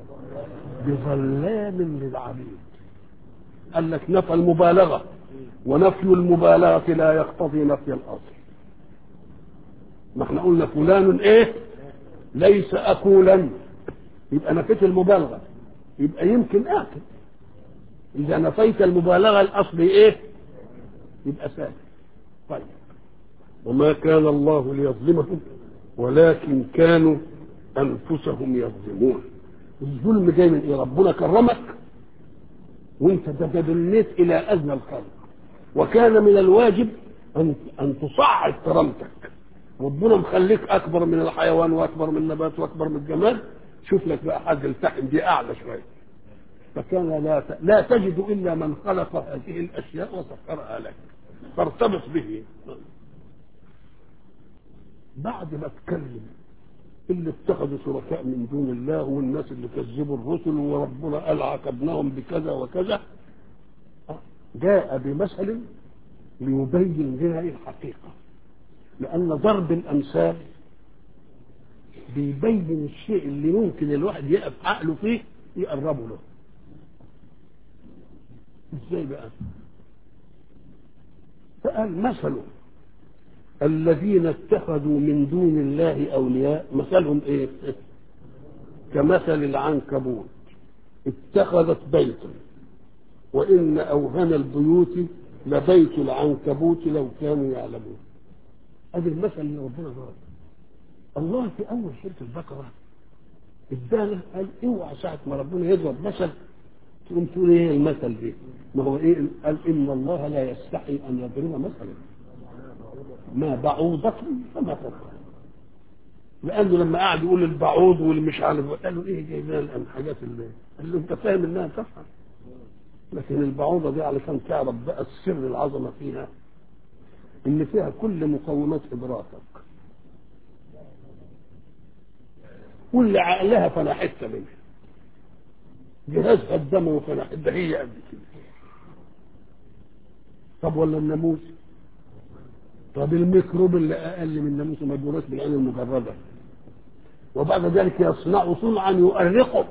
بظلام للعبيد قال لك نفى المبالغة ونفي المبالغة لا يقتضي نفي الأصل ما احنا قلنا فلان ايه ليس أكولا يبقى نفيت المبالغة يبقى يمكن آكل إذا نفيت المبالغة الأصل ايه يبقى ثابت طيب وما كان الله ليظلمهم ولكن كانوا أنفسهم يظلمون الظلم جاي من ايه ربنا كرمك وانت تتبنيت الى ادنى الخلق وكان من الواجب ان ان تصعد كرامتك ربنا مخليك اكبر من الحيوان واكبر من النبات واكبر من الجمال شوف لك بقى حاجه التحم دي اعلى شويه فكان لا ت... لا تجد الا من خلق هذه الاشياء وسخرها لك فارتبط به بعد ما اتكلم اللي اتخذوا شركاء من دون الله والناس اللي كذبوا الرسل وربنا قال عاقبناهم بكذا وكذا جاء بمثل ليبين لنا ايه الحقيقه لان ضرب الامثال بيبين الشيء اللي ممكن الواحد يقف عقله فيه يقربه له ازاي بقى فقال مثله الذين اتخذوا من دون الله اولياء مثلهم ايه كمثل العنكبوت اتخذت بيتا وان اوهن البيوت لبيت العنكبوت لو كانوا يعلمون ادي المثل اللي ربنا ضرب الله في اول سوره البقره ادانا قال اوعى ساعه ما ربنا يضرب مثل تقوم تقول ايه المثل ده ما هو ايه قال ان الله لا يستحي ان يضرب مثلا ما بعوضة فما فوقها لانه لما قعد يقول البعوض واللي مش عارف قالوا ايه جايب لنا الحاجات اللي قال له انت فاهم انها تفهم لكن البعوضه دي علشان تعرف بقى السر العظمه فيها ان فيها كل مقومات ادراكك واللي عقلها فلا حته منها جهازها الدموي فلا حته هي قد كده طب ولا الناموس طب الميكروب اللي اقل من الناموس ما يجوراش بالعين المجرده وبعد ذلك يصنع صنعا يؤرقك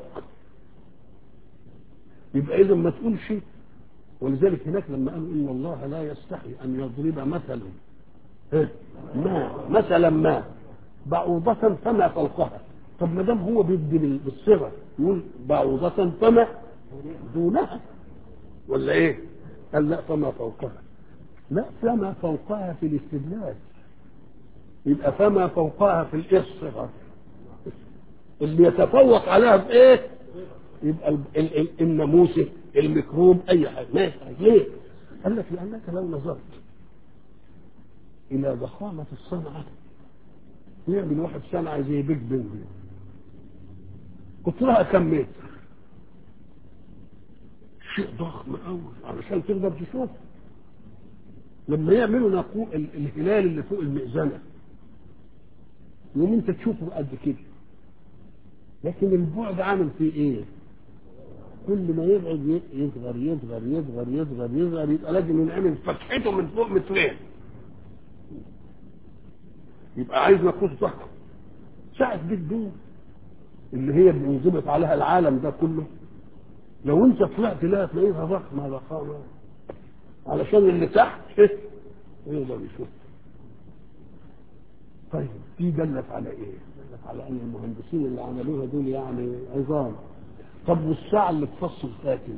يبقى اذا ما تقول شيء ولذلك هناك لما قالوا ان الله لا يستحي ان يضرب مثلا إيه؟ ما مثلا ما بعوضة فما فوقها طب ما دام هو بيدي بالصغر يقول بعوضة فما دونها ولا ايه؟ قال لا فما فوقها لا فما فوقها في الاستدلال يبقى فما فوقها في الايه الصغر اللي يتفوق عليها بايه يبقى ال- ال- ال- الناموسه الميكروب اي حاجه ما يفعل ليه قال لك لانك لو نظرت الى ضخامه الصنعه يعمل واحد صنعه زي بيج بن قطرها كم متر شيء ضخم قوي علشان تقدر تشوفه لما يعملوا نقو ال- الهلال اللي فوق المئذنه يوم انت تشوفه قد كده لكن البعد عامل فيه ايه كل ما يبعد ي- يصغر يصغر يصغر يصغر يصغر يبقى لازم ينعمل فتحته من فوق مترين يبقى عايز نقوص ضخم ساعة بيت دول اللي هي بينضبط عليها العالم ده كله لو انت طلعت لها تلاقيها ضخمه ضخامه علشان اللي تحت يقدر يشوف طيب دي دلت على ايه؟ دلت على ان المهندسين اللي عملوها دول يعني عظام طب والساعه اللي تفصل ساكن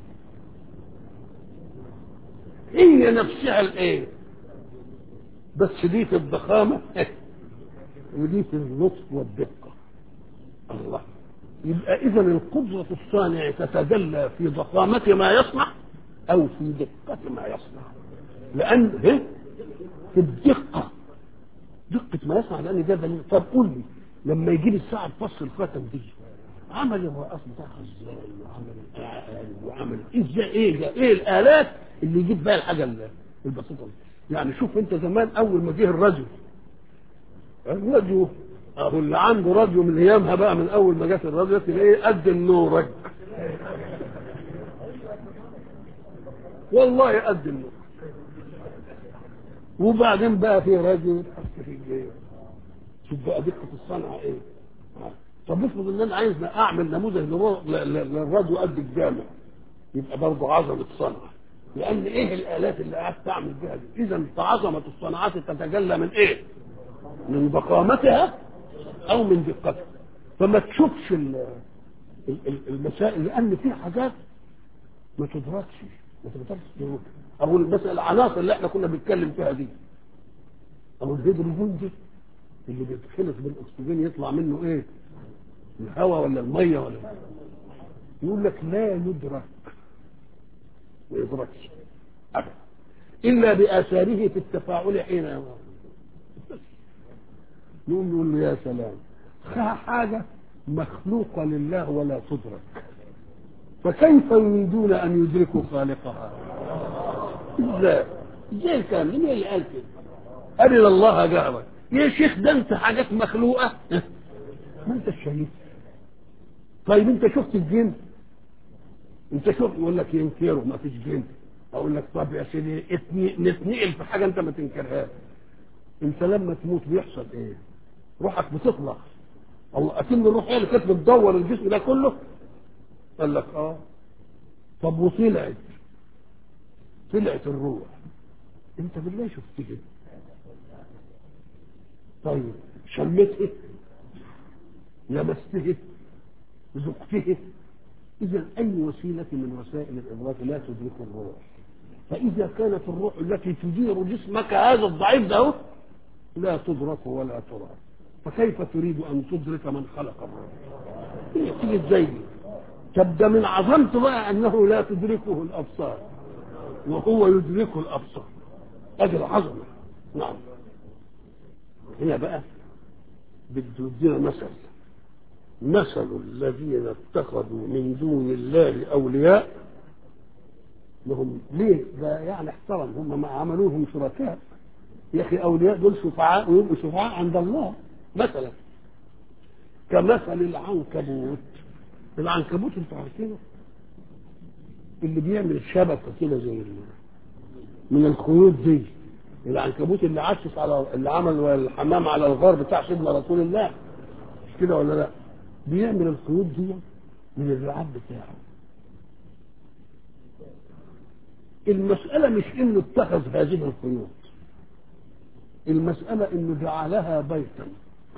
هي نفسها الايه؟ بس دي في الضخامه ودي في اللطف والدقه الله يبقى اذا القدره الصانع تتجلى في ضخامه ما يصنع او في دقه ما يصنع لان إيه؟ في الدقه دقة ما يسمع لأن ده دليل طب قول لي لما يجي لي الساعة تفصل الخاتم دي عمل الرقاص بتاعها ازاي وعمل الأعقال وعمل ازاي ايه ده ايه الآلات اللي يجيب بها الحاجة البسيطة دي يعني شوف انت زمان أول ما جه الراديو الراديو اهو اللي عنده راديو من ايامها بقى من اول ما جت الراديو تلاقيه قد النورج والله قد النور وبعدين بقى في راديو يتحط في الجيب شوف بقى دقة الصنعة ايه طب افرض ان انا عايز اعمل نموذج للراديو قد الجامع يبقى برضه عظمة صنعة لان ايه الالات اللي قاعد تعمل بها دي اذا فعظمة الصناعات تتجلى من ايه من ضخامتها او من دقتها فما تشوفش المسائل لان في حاجات ما تدركش ما تقدرش تدرك او مثلا العناصر اللي احنا كنا بنتكلم فيها دي او الهيدروجين دي اللي بيتخلط بالاكسجين يطلع منه ايه الهواء ولا الميه ولا يقول لك لا يدرك ما يدركش ابدا الا باثاره في التفاعل حين يمر نقول نقول له يا سلام حاجه مخلوقه لله ولا تدرك فكيف يريدون ان يدركوا خالقها ازاي ازاي الكلام مين اللي قال كده ارنا الله جهرا يا شيخ ده انت حاجات مخلوقه ما انت شايف طيب انت شفت الجن انت شفت يقول لك ينكروا ما فيش جن اقول لك طب يا سيدي نتنقل في حاجه انت ما تنكرهاش انت لما تموت بيحصل ايه روحك بتطلع الله اكن الروح هي اللي كانت بتدور الجسم ده كله قال لك اه طب وطلعت طلعت الروح انت بالله شفتها طيب شمته لمسته ذقته اذا اي وسيله من وسائل الادراك لا تدرك الروح فاذا كانت الروح التي تدير جسمك هذا الضعيف ده لا تدرك ولا ترى فكيف تريد ان تدرك من خلق الروح تيجي ازاي دي طب ده من عظمته بقى انه لا تدركه الابصار وهو يدرك الابصار ادي العظمه نعم هنا بقى بده يدينا مثل مثل الذين اتخذوا من دون الله اولياء لهم ليه ده يعني احترم هم ما عملوهم شركاء يا اخي اولياء دول شفعاء ويبقوا شفعاء عند الله مثلا كمثل العنكبوت العنكبوت انتوا عارفينه اللي بيعمل شبكه كده زي من الخيوط دي العنكبوت اللي عشش على اللي عمل الحمام على الغار بتاع سيدنا رسول الله مش كده ولا لا بيعمل الخيوط دي من اللعاب بتاعه المسألة مش انه اتخذ هذه الخيوط المسألة انه جعلها بيتا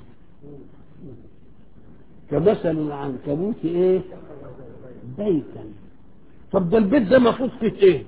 كمثل العنكبوت ايه بيتا طب ده البيت ده المفروض فيه ايه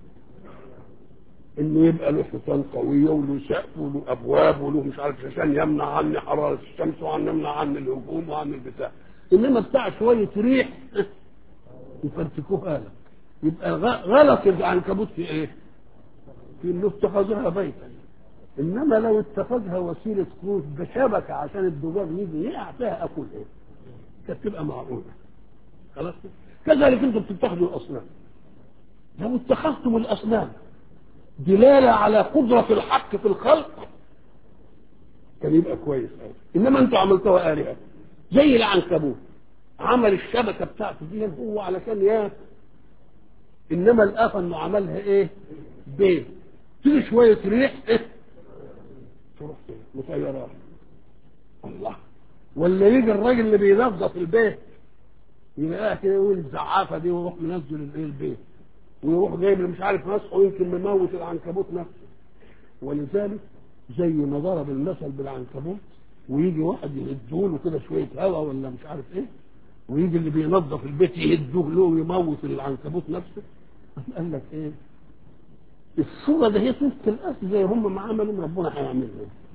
انه يبقى له حيطان قويه وله سقف وله ابواب وله مش عارف عشان يمنع عني حراره الشمس وعن يمنع عني الهجوم وعن البتاع انما بتاع شويه ريح يفرتكوها لك يبقى غلط العنكبوت في ايه؟ في انه اتخذها بيتا انما لو اتخذها وسيله قوت بشبكه عشان الذباب يجي يقع فيها اكل ايه؟ كانت تبقى معقوله خلاص كذلك انتم بتتخذوا الاصنام لو اتخذتم الاصنام دلاله على قدره الحق في الخلق كان يبقى كويس قوي انما انتوا عملتوها الهه زي العنكبوت عمل الشبكه بتاعته دي هو علشان ياكل انما الافه انه عملها ايه بيت تيجي شويه ريح ايه تروح مسيرات الله ولا يجي الراجل اللي بينظف البيت يلاقيها كده يقول الزعافه دي ويروح منزل الايه البيت ويروح جايب اللي مش عارف مسحه ويمكن مموت العنكبوت نفسه ولذلك زي ما ضرب المثل بالعنكبوت ويجي واحد يهدوه له كده شويه هواء ولا مش عارف ايه ويجي اللي بينظف البيت يهدوه له ويموت العنكبوت نفسه قال لك ايه الصوره ده هي طفل الاصل زي هم ما عملوا ربنا هيعملها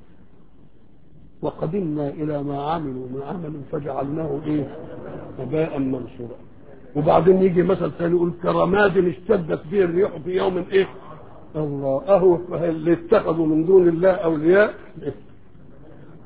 وقدمنا الى ما عملوا من عمل فجعلناه ايه هباء منصورا وبعدين يجي مثل ثاني يقول كرماد اشتدت به الريح في يوم ايه الله اهو اللي اتخذوا من دون الله اولياء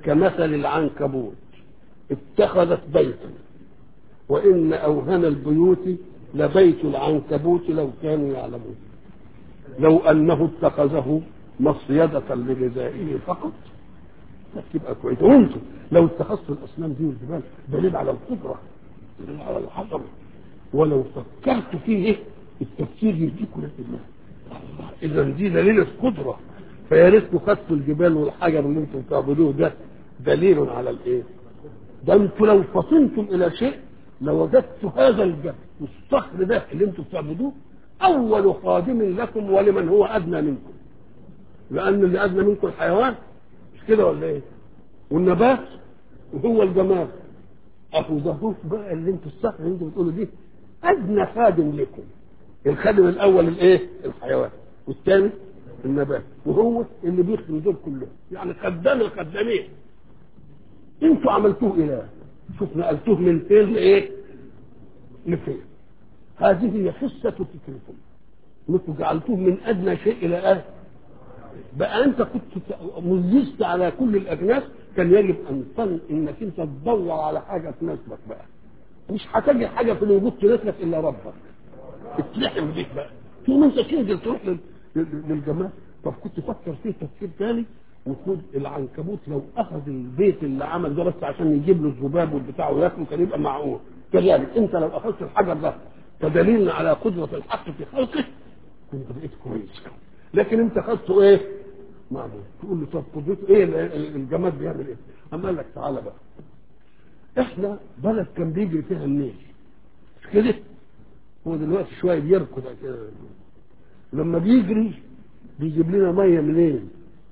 كمثل العنكبوت اتخذت بيتا وإن أوهن البيوت لبيت العنكبوت لو كانوا يعلمون لو أنه اتخذه مصيدة لغذائه فقط تبقى كويسة وانتم لو اتخذتوا الأصنام دي والجبال دليل على القدرة دليل على الحضر ولو فكرت فيه التفكير يديكم الله إذا دي دليل القدرة فيا ريتكم خدتوا الجبال والحجر اللي انتم بتعبدوه ده دليل على الايه؟ ده انتم لو فطنتم الى شيء لوجدت هذا الجبل والصخر ده اللي انتم بتعبدوه اول خادم لكم ولمن هو ادنى منكم لان اللي ادنى منكم الحيوان مش كده ولا ايه؟ والنبات وهو الجمال اهو ده بقى اللي انتم الصخر اللي انتم بتقولوا دي ادنى خادم لكم الخادم الاول الايه؟ الحيوان والثاني النبات وهو اللي بيخدم دول كلهم يعني خدام الخدامين انتوا عملتوه اله شوف نقلتوه من فين لايه لفين هذه هي حصة فكركم انكم جعلتوه من ادنى شيء الى ايه بقى انت كنت مزجت على كل الاجناس كان يجب ان تن انك انت تدور على حاجه تناسبك بقى مش هتجد حاجه في الوجود تناسبك الا ربك اتلحم بيك بقى ثم انت تنزل تروح للجمال طب كنت تفكر فيه تفكير ثاني وتقول العنكبوت لو اخذ البيت اللي عمل ده بس عشان يجيب له الذباب والبتاع وياكله كان يبقى معقول كذلك انت لو اخذت الحجر ده كدليل على قدره الحق في خلقه كنت بقيت كويس لكن انت اخذته ايه؟ معمول تقول له طب قدرته ايه الجماد بيعمل ايه؟ اما قال لك تعالى بقى احنا بلد كان بيجري فيها النيل مش كده؟ هو دلوقتي شويه بيركض كده لما بيجري بيجيب لنا ميه منين؟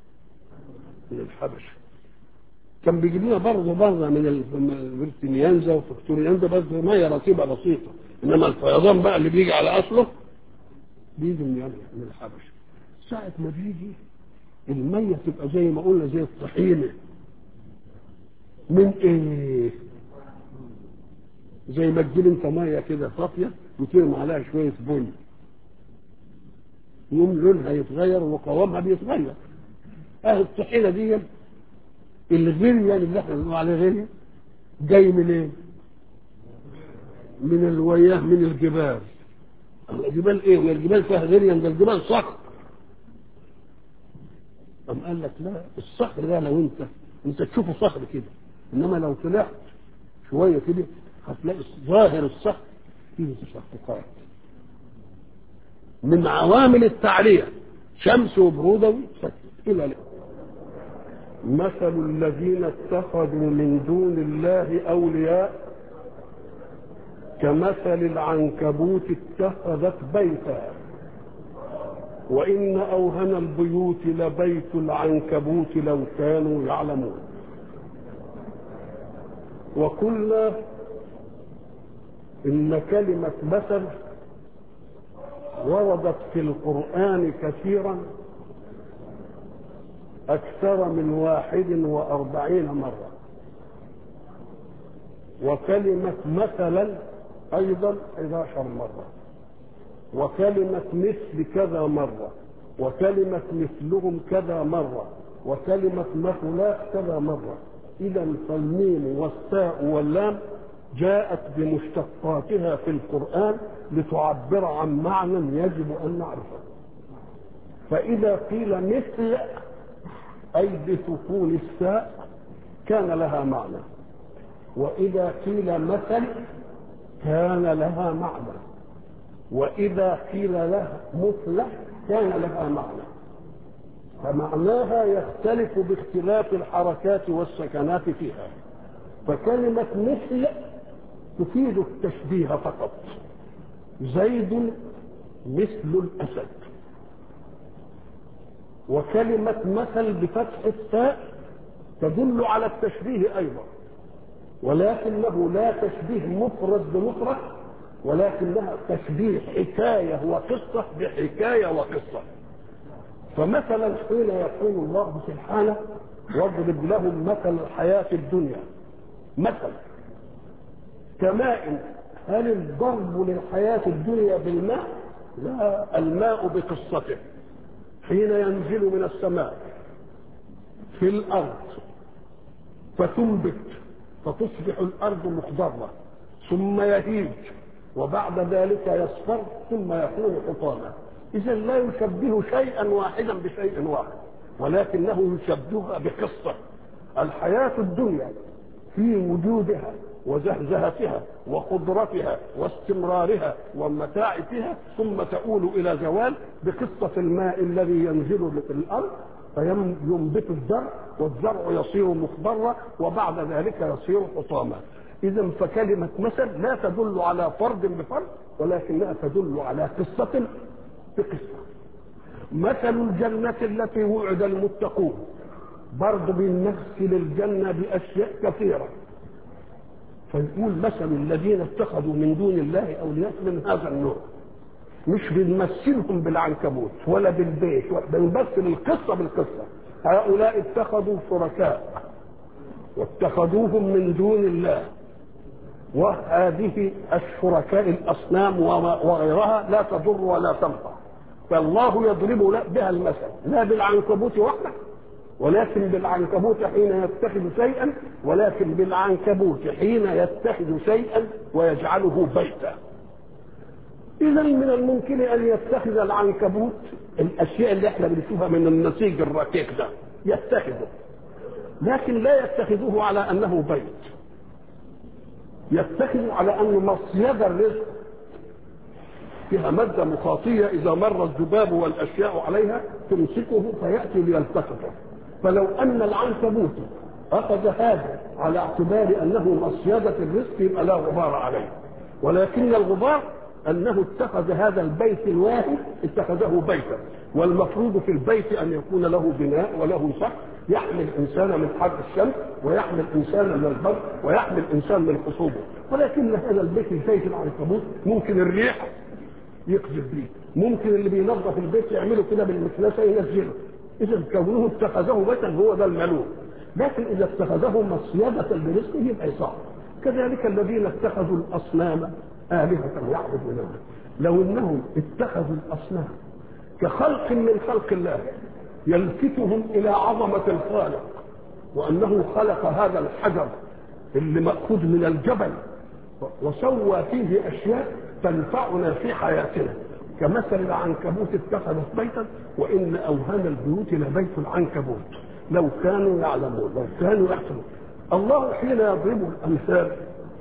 من الحبشه كان بيجيب لنا برضه بره من الفيرتينيانزا وفكتوريانزا بس ميه رطيبه بسيطه انما الفيضان بقى اللي بيجي على اصله بيجي من من الحبشه ساعه ما بيجي الميه تبقى زي ما قلنا زي الطحينه من ايه؟ زي ما تجيب انت ميه كده صافيه وترمي عليها شويه بن يوم لونها يتغير وقوامها بيتغير اه الطحينه دي الغليه اللي احنا بنقول عليه غليه جاي من ايه؟ من الوياه من الجبال الجبال ايه؟ وهي الجبال فيها غليه ده الجبال صخر قام قال لك لا الصخر ده لو انت انت تشوفه صخر كده انما لو طلعت شويه كده هتلاقي ظاهر الصخر فيه تشققات من عوامل التعلية شمس وبرودة وسكت إلى لا. مثل الذين اتخذوا من دون الله أولياء كمثل العنكبوت اتخذت بيتا وإن أوهن البيوت لبيت العنكبوت لو كانوا يعلمون وقلنا إن كلمة مثل وردت في القرآن كثيرا أكثر من واحد وأربعين مرة وكلمة مثلا أيضا 11 مرة وكلمة مثل كذا مرة وكلمة مثلهم كذا مرة وكلمة مثلات كذا مرة إذا فالميم والتاء واللام جاءت بمشتقاتها في القرآن لتعبر عن معنى يجب أن نعرفه فإذا قيل مثل أي بسكون الساء كان لها معنى وإذا قيل مثل كان لها معنى وإذا قيل لها مثل كان لها معنى فمعناها يختلف باختلاف الحركات والسكنات فيها فكلمة مثل تفيد التشبيه فقط زيد مثل الأسد وكلمة مثل بفتح التاء تدل على التشبيه أيضا ولكنه لا تشبيه مفرد بمفرد ولكنها تشبيه حكاية وقصة بحكاية وقصة فمثلا حين يقول الله سبحانه واضرب لهم مثل الحياة الدنيا مثل كماء هل الضرب للحياة الدنيا بالماء لا الماء بقصته حين ينزل من السماء في الأرض فتنبت فتصبح الارض مخضره ثم يهيج وبعد ذلك يصفر ثم يكون حطاما اذا لا يشبه شيئا واحدا بشيء واحد ولكنه يشبهها بقصه الحياه الدنيا في وجودها وزهزهتها وخضرتها واستمرارها ومتاع فيها ثم تؤول الى زوال بقصه الماء الذي ينزل في الارض فينبت الزرع والزرع يصير مخضرا وبعد ذلك يصير حطاما اذا فكلمه مثل لا تدل على فرد بفرد ولكنها تدل على قصه بقصه مثل الجنه التي وعد المتقون برضه بنمثل الجنه باشياء كثيره فيقول مثل الذين اتخذوا من دون الله اولياء من هذا النوع مش بنمثلهم بالعنكبوت ولا بالبيت بنمثل القصه بالقصه هؤلاء اتخذوا شركاء واتخذوهم من دون الله وهذه الشركاء الاصنام وغيرها لا تضر ولا تنفع فالله يضرب بها المثل لا بالعنكبوت وحده ولكن بالعنكبوت حين يتخذ شيئا ولكن بالعنكبوت حين يتخذ شيئا ويجعله بيتا اذا من الممكن ان يتخذ العنكبوت الاشياء اللي احنا بنشوفها من النسيج الرقيق ده يتخذه لكن لا يتخذه على انه بيت يتخذ على انه مصيده الرزق فيها ماده مخاطيه اذا مر الذباب والاشياء عليها تمسكه فياتي ليلتقطه فلو ان العنكبوت اخذ هذا على اعتبار انه مصيده الرزق يبقى لا غبار عليه ولكن الغبار انه اتخذ هذا البيت الواحد اتخذه بيتا والمفروض في البيت ان يكون له بناء وله سقف يحمي الانسان من حر الشمس ويحمي الانسان من البرد ويحمي الانسان من خصوبه ولكن هذا البيت البيت العنكبوت ممكن الريح يقذف به ممكن اللي بينظف البيت يعمله كده بالمكنسه ينزله اذا كونه اتخذه بيتا هو ده الملوك لكن اذا اتخذه مصيده لرزقه يبقى صعب كذلك الذين اتخذوا الاصنام آلهة يعبدونها لو انهم اتخذوا الاصنام كخلق من خلق الله يلفتهم الى عظمة الخالق وانه خلق هذا الحجر اللي مأخوذ من الجبل وسوى فيه اشياء تنفعنا في حياتنا كمثل العنكبوت اتخذت بيتا وان اوهن البيوت لبيت العنكبوت لو كانوا يعلمون لو كانوا يحسنون الله حين يضرب الامثال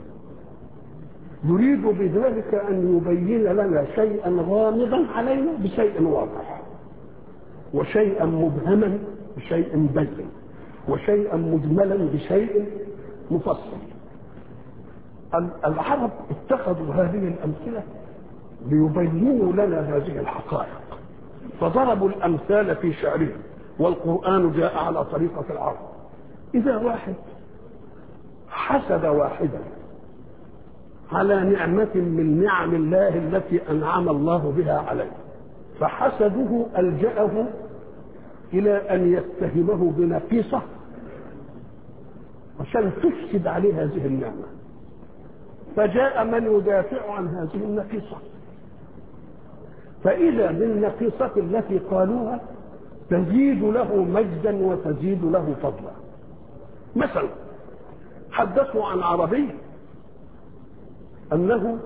يريد بذلك ان يبين لنا شيئا غامضا علينا بشيء واضح وشيئا مبهما بشيء بين وشيئا مجملا بشيء مفصل العرب اتخذوا هذه الامثله ليبينوا لنا هذه الحقائق فضربوا الامثال في شعرهم والقران جاء على طريقه العرب اذا واحد حسد واحدا على نعمة من نعم الله التي أنعم الله بها عليه فحسده ألجأه إلى أن يتهمه بنقيصة عشان تفسد عليه هذه النعمة فجاء من يدافع عن هذه النقيصة فإذا بالنقيصة التي قالوها تزيد له مجدا وتزيد له فضلا مثلا حدثوا عن عربي انه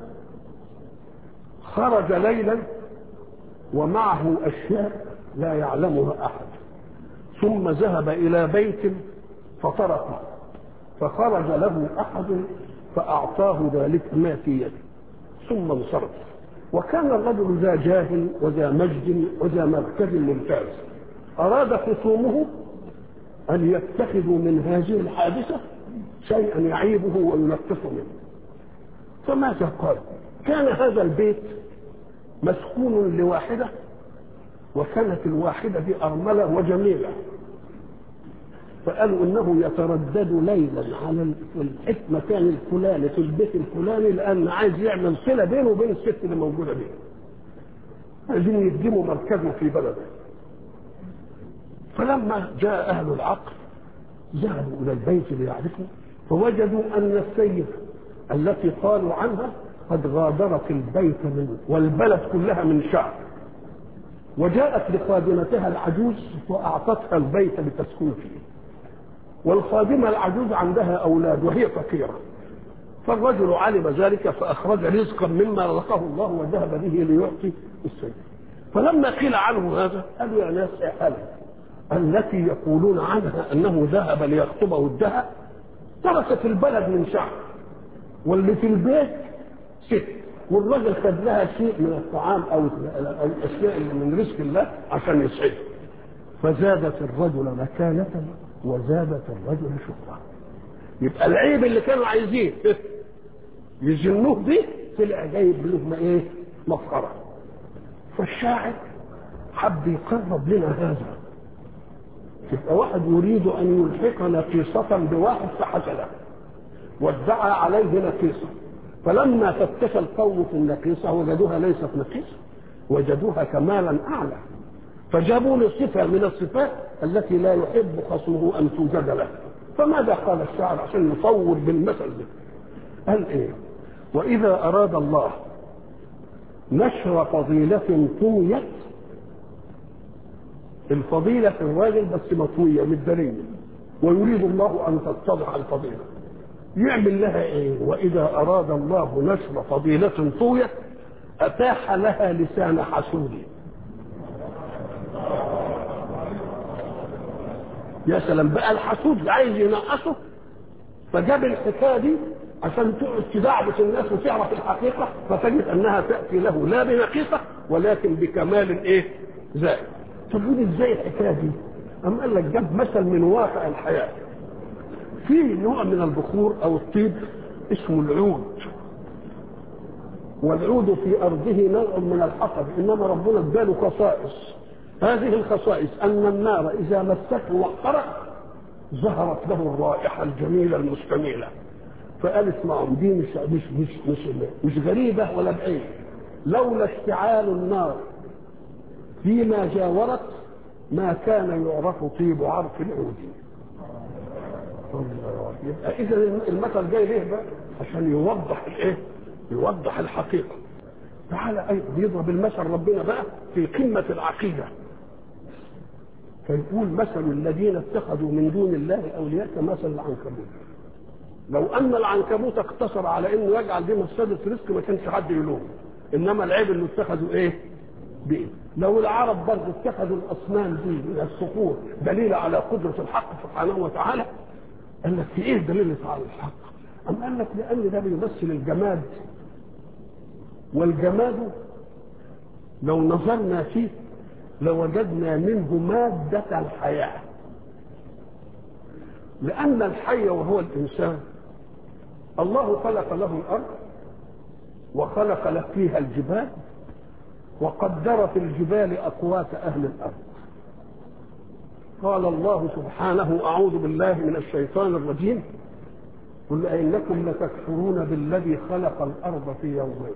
خرج ليلا ومعه اشياء لا يعلمها احد ثم ذهب الى بيت فطرقه فخرج له احد فاعطاه ذلك ما في يده ثم انصرف وكان الرجل ذا جاه وذا مجد وذا مركز ممتاز اراد خصومه ان يتخذوا من هذه الحادثه شيئا يعيبه وينقصه منه فماذا قال كان هذا البيت مسكون لواحدة وكانت الواحدة دي أرملة وجميلة فقالوا انه يتردد ليلا على المكان الفلاني في البيت الفلاني لان عايز يعمل صله بينه وبين الست اللي موجوده دي عايزين يقدموا مركزه في بلده فلما جاء اهل العقل ذهبوا الى البيت ليعرفوا فوجدوا ان السيد التي قالوا عنها قد غادرت البيت من والبلد كلها من شعب وجاءت لخادمتها العجوز واعطتها البيت لتسكن فيه والخادمة العجوز عندها أولاد وهي فقيرة فالرجل علم ذلك فأخرج رزقا مما رزقه الله وذهب به ليعطي السيد فلما قيل عنه هذا قالوا يا ناس اعلم التي يقولون عنها أنه ذهب ليخطبه الدهب تركت البلد من شعب واللي في البيت ست والراجل خد لها شيء من الطعام او الاشياء اللي من رزق الله عشان يسعده فزادت الرجل مكانة وزادت الرجل شهرة يبقى العيب اللي كانوا عايزين يزنوه به طلع جايب لهم ايه مفخرة فالشاعر حب يقرب لنا هذا يبقى واحد يريد ان يلحق نقيصة بواحد فحسده وادعى عليه نقيصة فلما فتش القوم في النقيصة وجدوها ليست نقيصة وجدوها كمالا أعلى فجابوا له صفة من الصفات التي لا يحب خصمه أن توجد له فماذا قال الشاعر عشان نصور بالمثل ده قال إيه وإذا أراد الله نشر فضيلة طويت الفضيلة في الراجل بس مطوية متدارية ويريد الله أن تتضح الفضيلة يعمل لها ايه واذا اراد الله نشر فضيلة طوية اتاح لها لسان حسود يا سلام بقى الحسود عايز ينقصه فجاب الحكايه دي عشان تقعد تدعبس الناس وتعرف الحقيقه فتجد انها تاتي له لا بنقيصه ولكن بكمال ايه؟ زائد. طب ازاي الحكايه دي؟ أم قال لك جاب مثل من واقع الحياه في نوع من البخور او الطيب اسمه العود والعود في ارضه نوع من الحطب انما ربنا اداله خصائص هذه الخصائص ان النار اذا مسته واحترق ظهرت له الرائحه الجميله المستميله فقال اسمعوا دي مش مش مش مش, مش غريبه ولا بعيد لولا اشتعال النار فيما جاورت ما كان يعرف طيب عرف العود يبقى اذا المثل جاي ليه بقى عشان يوضح الايه يوضح الحقيقه تعالى ايضا يضرب المثل ربنا بقى في قمه العقيده فيقول مثل الذين اتخذوا من دون الله اولياء كمثل العنكبوت لو ان العنكبوت اقتصر على انه يجعل دي مصيده رزق ما كانش حد يلومه انما العيب اللي اتخذوا ايه بإيه؟ لو العرب برضه اتخذوا الاصنام دي من الصخور دليل على قدره الحق سبحانه وتعالى قال لك في ايه دليل على الحق؟ أم قال لك لأن ده بيمثل الجماد والجماد لو نظرنا فيه لوجدنا منه مادة الحياة لأن الحي وهو الإنسان الله خلق له الأرض وخلق له فيها الجبال وقدر في الجبال أقوات أهل الأرض قال الله سبحانه أعوذ بالله من الشيطان الرجيم قل أئنكم لتكفرون بالذي خلق الأرض في يومين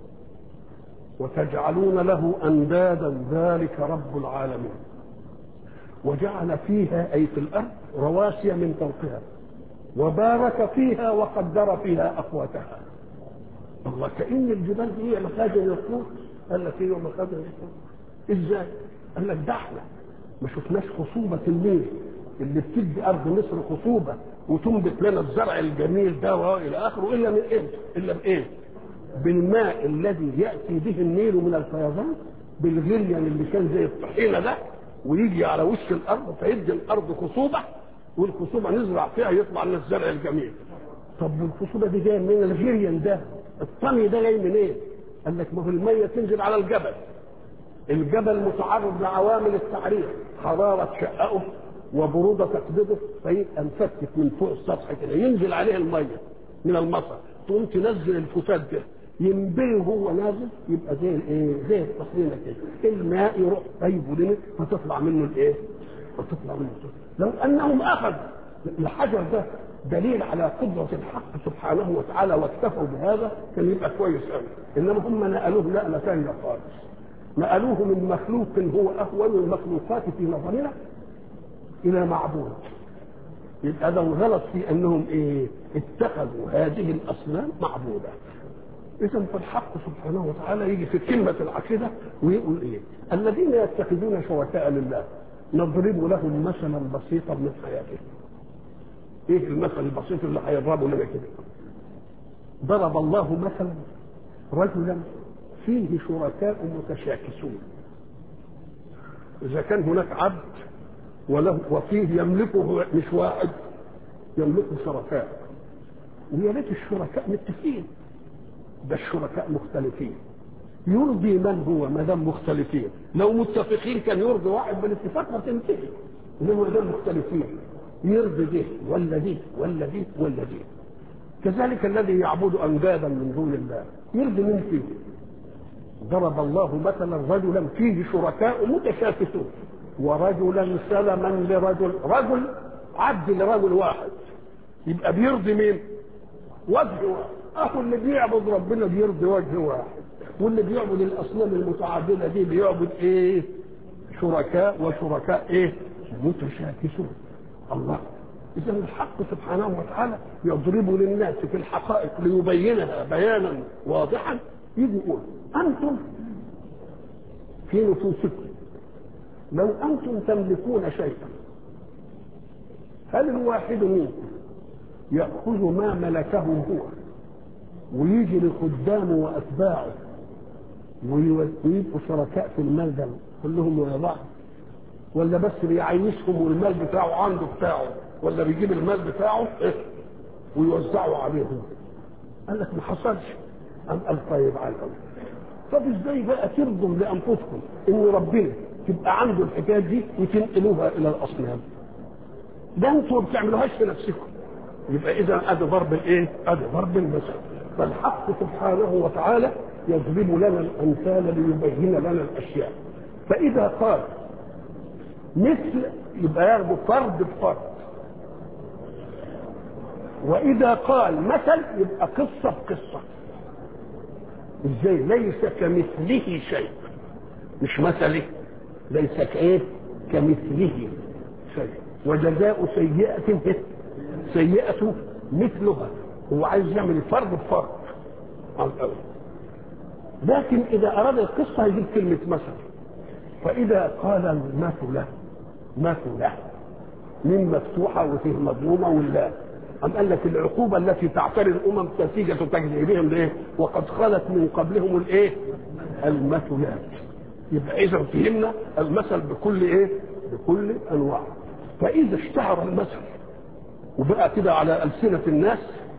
وتجعلون له أندادا ذلك رب العالمين وجعل فيها أي في الأرض رواسي من فوقها وبارك فيها وقدر فيها أقواتها الله كأن الجبال دي هي مخازن القوت قال لك ايه مخازن القوت ازاي؟ قال لك ده احنا ما شفناش خصوبة النيل اللي بتدي أرض مصر خصوبة وتنبت لنا الزرع الجميل ده والى اخره الا من ايه؟ الا بايه؟ بالماء الذي ياتي به النيل من الفيضان بالغليان اللي كان زي الطحينه ده ويجي على وش الارض فيدي الارض خصوبه والخصوبه نزرع فيها يطلع لنا الزرع الجميل. طب والخصوبه دي جايه من الغليان ده الطمي ده جاي منين؟ إيه؟ قال لك ما هو الميه تنزل على الجبل. الجبل متعرض لعوامل التعريض حراره تشققه وبروده تقبضه فيبقى مفتت من فوق السطح كده ينزل عليه الميه من المطر تقوم تنزل الفتات ده ينبري وهو نازل يبقى زي الايه زي الطحينه كده الماء يروح طيبه لنا فتطلع منه الايه فتطلع منه لو انهم اخذوا الحجر ده دليل على قدرة الحق سبحانه وتعالى واكتفوا بهذا كان يبقى كويس قوي انما هم نقلوه نقلة ثانية خالص نقلوه من مخلوق هو اهون المخلوقات في نظرنا الى معبود يبقى ده غلط في انهم ايه اتخذوا هذه الاصنام معبوده اذا فالحق سبحانه وتعالى يجي في كلمه العقيده ويقول ايه الذين يتخذون شركاء لله نضرب لهم مثلا بسيطا من حياتهم ايه المثل البسيط اللي هيضربه لنا كده ضرب الله مثلا رجلا فيه شركاء متشاكسون اذا كان هناك عبد وله وفيه يملكه مش واحد يملكه شركاء ويا ريت الشركاء متفقين ده الشركاء مختلفين يرضي من هو ما دام مختلفين لو متفقين كان يرضي واحد بالاتفاق وتنتهي انما ما دام مختلفين يرضي ده ولا دي ولا دي ولا دي كذلك الذي يعبد اندادا من دون الله يرضي من فيه ضرب الله مثلا رجلا فيه شركاء متشاكسون ورجلا سلما لرجل رجل عبد لرجل واحد يبقى بيرضي مين وجه واحد اخو اللي بيعبد ربنا بيرضي وجه واحد واللي بيعبد الاصنام المتعدده دي بيعبد ايه شركاء وشركاء ايه متشاكسون الله اذا الحق سبحانه وتعالى يضرب للناس في الحقائق ليبينها بيانا واضحا يجي يقول انتم في نفوسكم لو انتم تملكون شيئا هل الواحد منكم ياخذ ما ملكه هو ويجي لخدامه واتباعه ويبقوا شركاء في المال ده كلهم ورا بعض ولا بس بيعيشهم والمال بتاعه عنده بتاعه ولا بيجيب المال بتاعه إيه؟ ويوزعه عليهم قال لك ما حصلش قام قال طيب على الاول طب ازاي بقى ترضوا لانفسكم ان ربنا تبقى عنده الحكايات دي وتنقلوها الى الاصنام ده انتوا ما بتعملوهاش في نفسكم يبقى اذا ادي ضرب الايه؟ ادي ضرب المثل فالحق سبحانه وتعالى يضرب لنا الامثال ليبين لنا الاشياء فاذا قال مثل يبقى ياخده فرد بفرد واذا قال مثل يبقى قصه بقصه ازاي ليس كمثله شيء مش مثله ليس كايه كمثله شيء وجزاء سيئة سيئة مثلها هو عايز يعمل فرد بفرد على الأول لكن إذا أراد القصة يجيب كلمة مثل فإذا قال المثل مثل من مفتوحة وفيه مضمومة ولا أم قال لك العقوبة التي تعتري الأمم نتيجة تكذيبهم لإيه؟ وقد خلت من قبلهم الإيه؟ المثلات يبقى إذا فهمنا المثل بكل إيه؟ بكل أنواعه فإذا اشتهر المثل وبقى كده على ألسنة الناس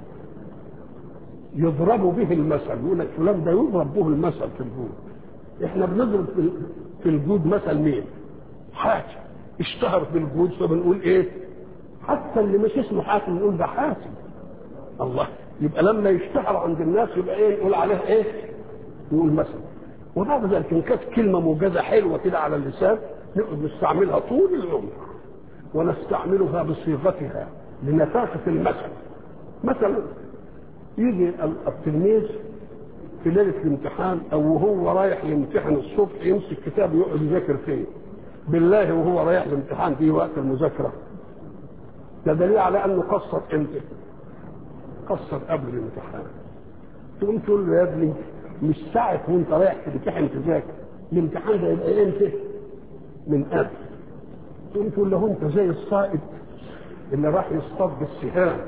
يضرب به المثل يقول لك فلان ده يضرب به المثل في الجود احنا بنضرب في في الجود مثل مين؟ حاتم اشتهر في الجود فبنقول ايه؟ حتى اللي مش اسمه حاتم نقول ده حاتم الله يبقى لما يشتهر عند الناس يبقى ايه نقول عليه ايه؟ نقول مثل وبعد ذلك ان كانت كلمه موجزه حلوه كده على اللسان نقعد نستعملها طول العمر ونستعملها بصيغتها لنفاسة المثل مثلا يجي التلميذ في ليلة الامتحان أو وهو رايح يمتحن الصبح يمسك كتاب يقعد يذاكر فيه بالله وهو رايح الامتحان في وقت المذاكرة ده دليل على أنه قصر امتى قصر قبل الامتحان تقوم تقول له يا ابني مش ساعة وانت رايح تمتحن تذاكر الامتحان ده يبقى امتى من قبل تقوم تقول له انت زي الصائد اللي راح يصطاد بالسهام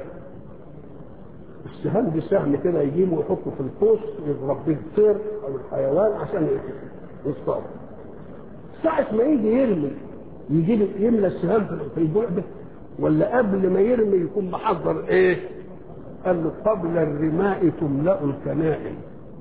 السهام دي سهم كده يجيبه ويحطه في القوس يضرب به الطير او الحيوان عشان يصطاد ساعة ما يجي يرمي يجيب يملى السهام في البعد ولا قبل ما يرمي يكون محضر ايه؟ قال له قبل الرماء تملأ الكنائن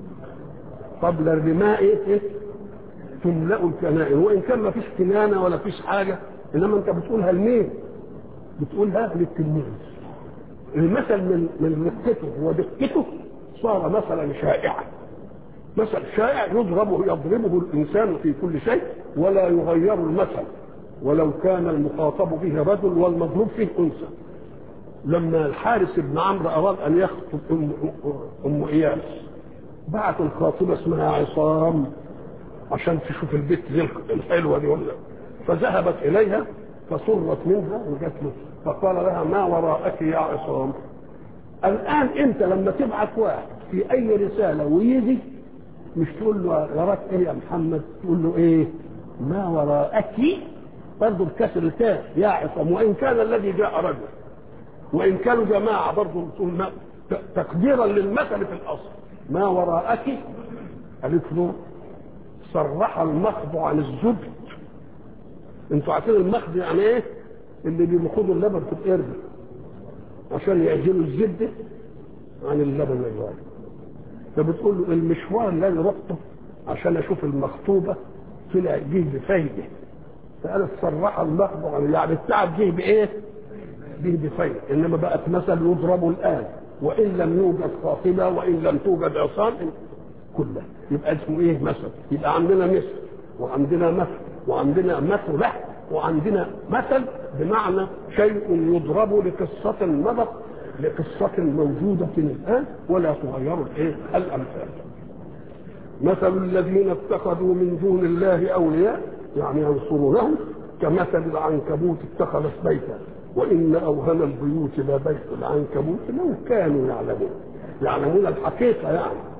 قبل الرماء ايه؟ تملأ الكنائن وان كان ما فيش كنانه ولا فيش حاجه انما انت بتقولها لمين؟ بتقولها للتلميذ المثل من من رقته ودقته صار مثلا شائعا مثل شائع يضربه يضربه الانسان في كل شيء ولا يغير المثل ولو كان المخاطب به رجل والمضروب فيه انثى لما الحارس بن عمرو اراد ان يخطب ام ام اياس بعت الخاطبه اسمها عصام عشان تشوف البيت دي الحلوه دي ولا فذهبت اليها فسرت منها وجت له فقال لها ما وراءك يا عصام الان انت لما تبعت واحد في اي رساله ويجي مش تقول له وراك ايه يا محمد تقول له ايه ما وراءك برضه بكسر الكاف يا عصام وان كان الذي جاء رجل وان كانوا جماعه برضه بتقول ما ت- تقديرا للمثل في الاصل ما وراءك قالت له صرح المخض عن الزبد انتوا عارفين المخض يعني ايه اللي بيمخضوا اللبن في القرد عشان يعجنوا الزبده عن اللبن الرايق فبتقول له المشوار اللي انا رحته عشان اشوف المخطوبه طلع جه بفايده فقالت صرح المخض عن يعني التعب جه بايه؟ به بفايده انما بقت مثل يضرب الان وان لم يوجد خاطبه وان لم توجد عصام كلها يبقى اسمه ايه مثل يبقى عندنا مثل وعندنا مثل وعندنا مثل له وعندنا مثل بمعنى شيء يضرب لقصة مضت لقصة موجودة الآن ولا تغير الايه الأمثال مثل الذين اتخذوا من دون الله أولياء يعني ينصرونهم كمثل العنكبوت اتخذت بيتا وإن أوهن البيوت لبيت العنكبوت لو كانوا يعلمون يعلمون الحقيقة يعني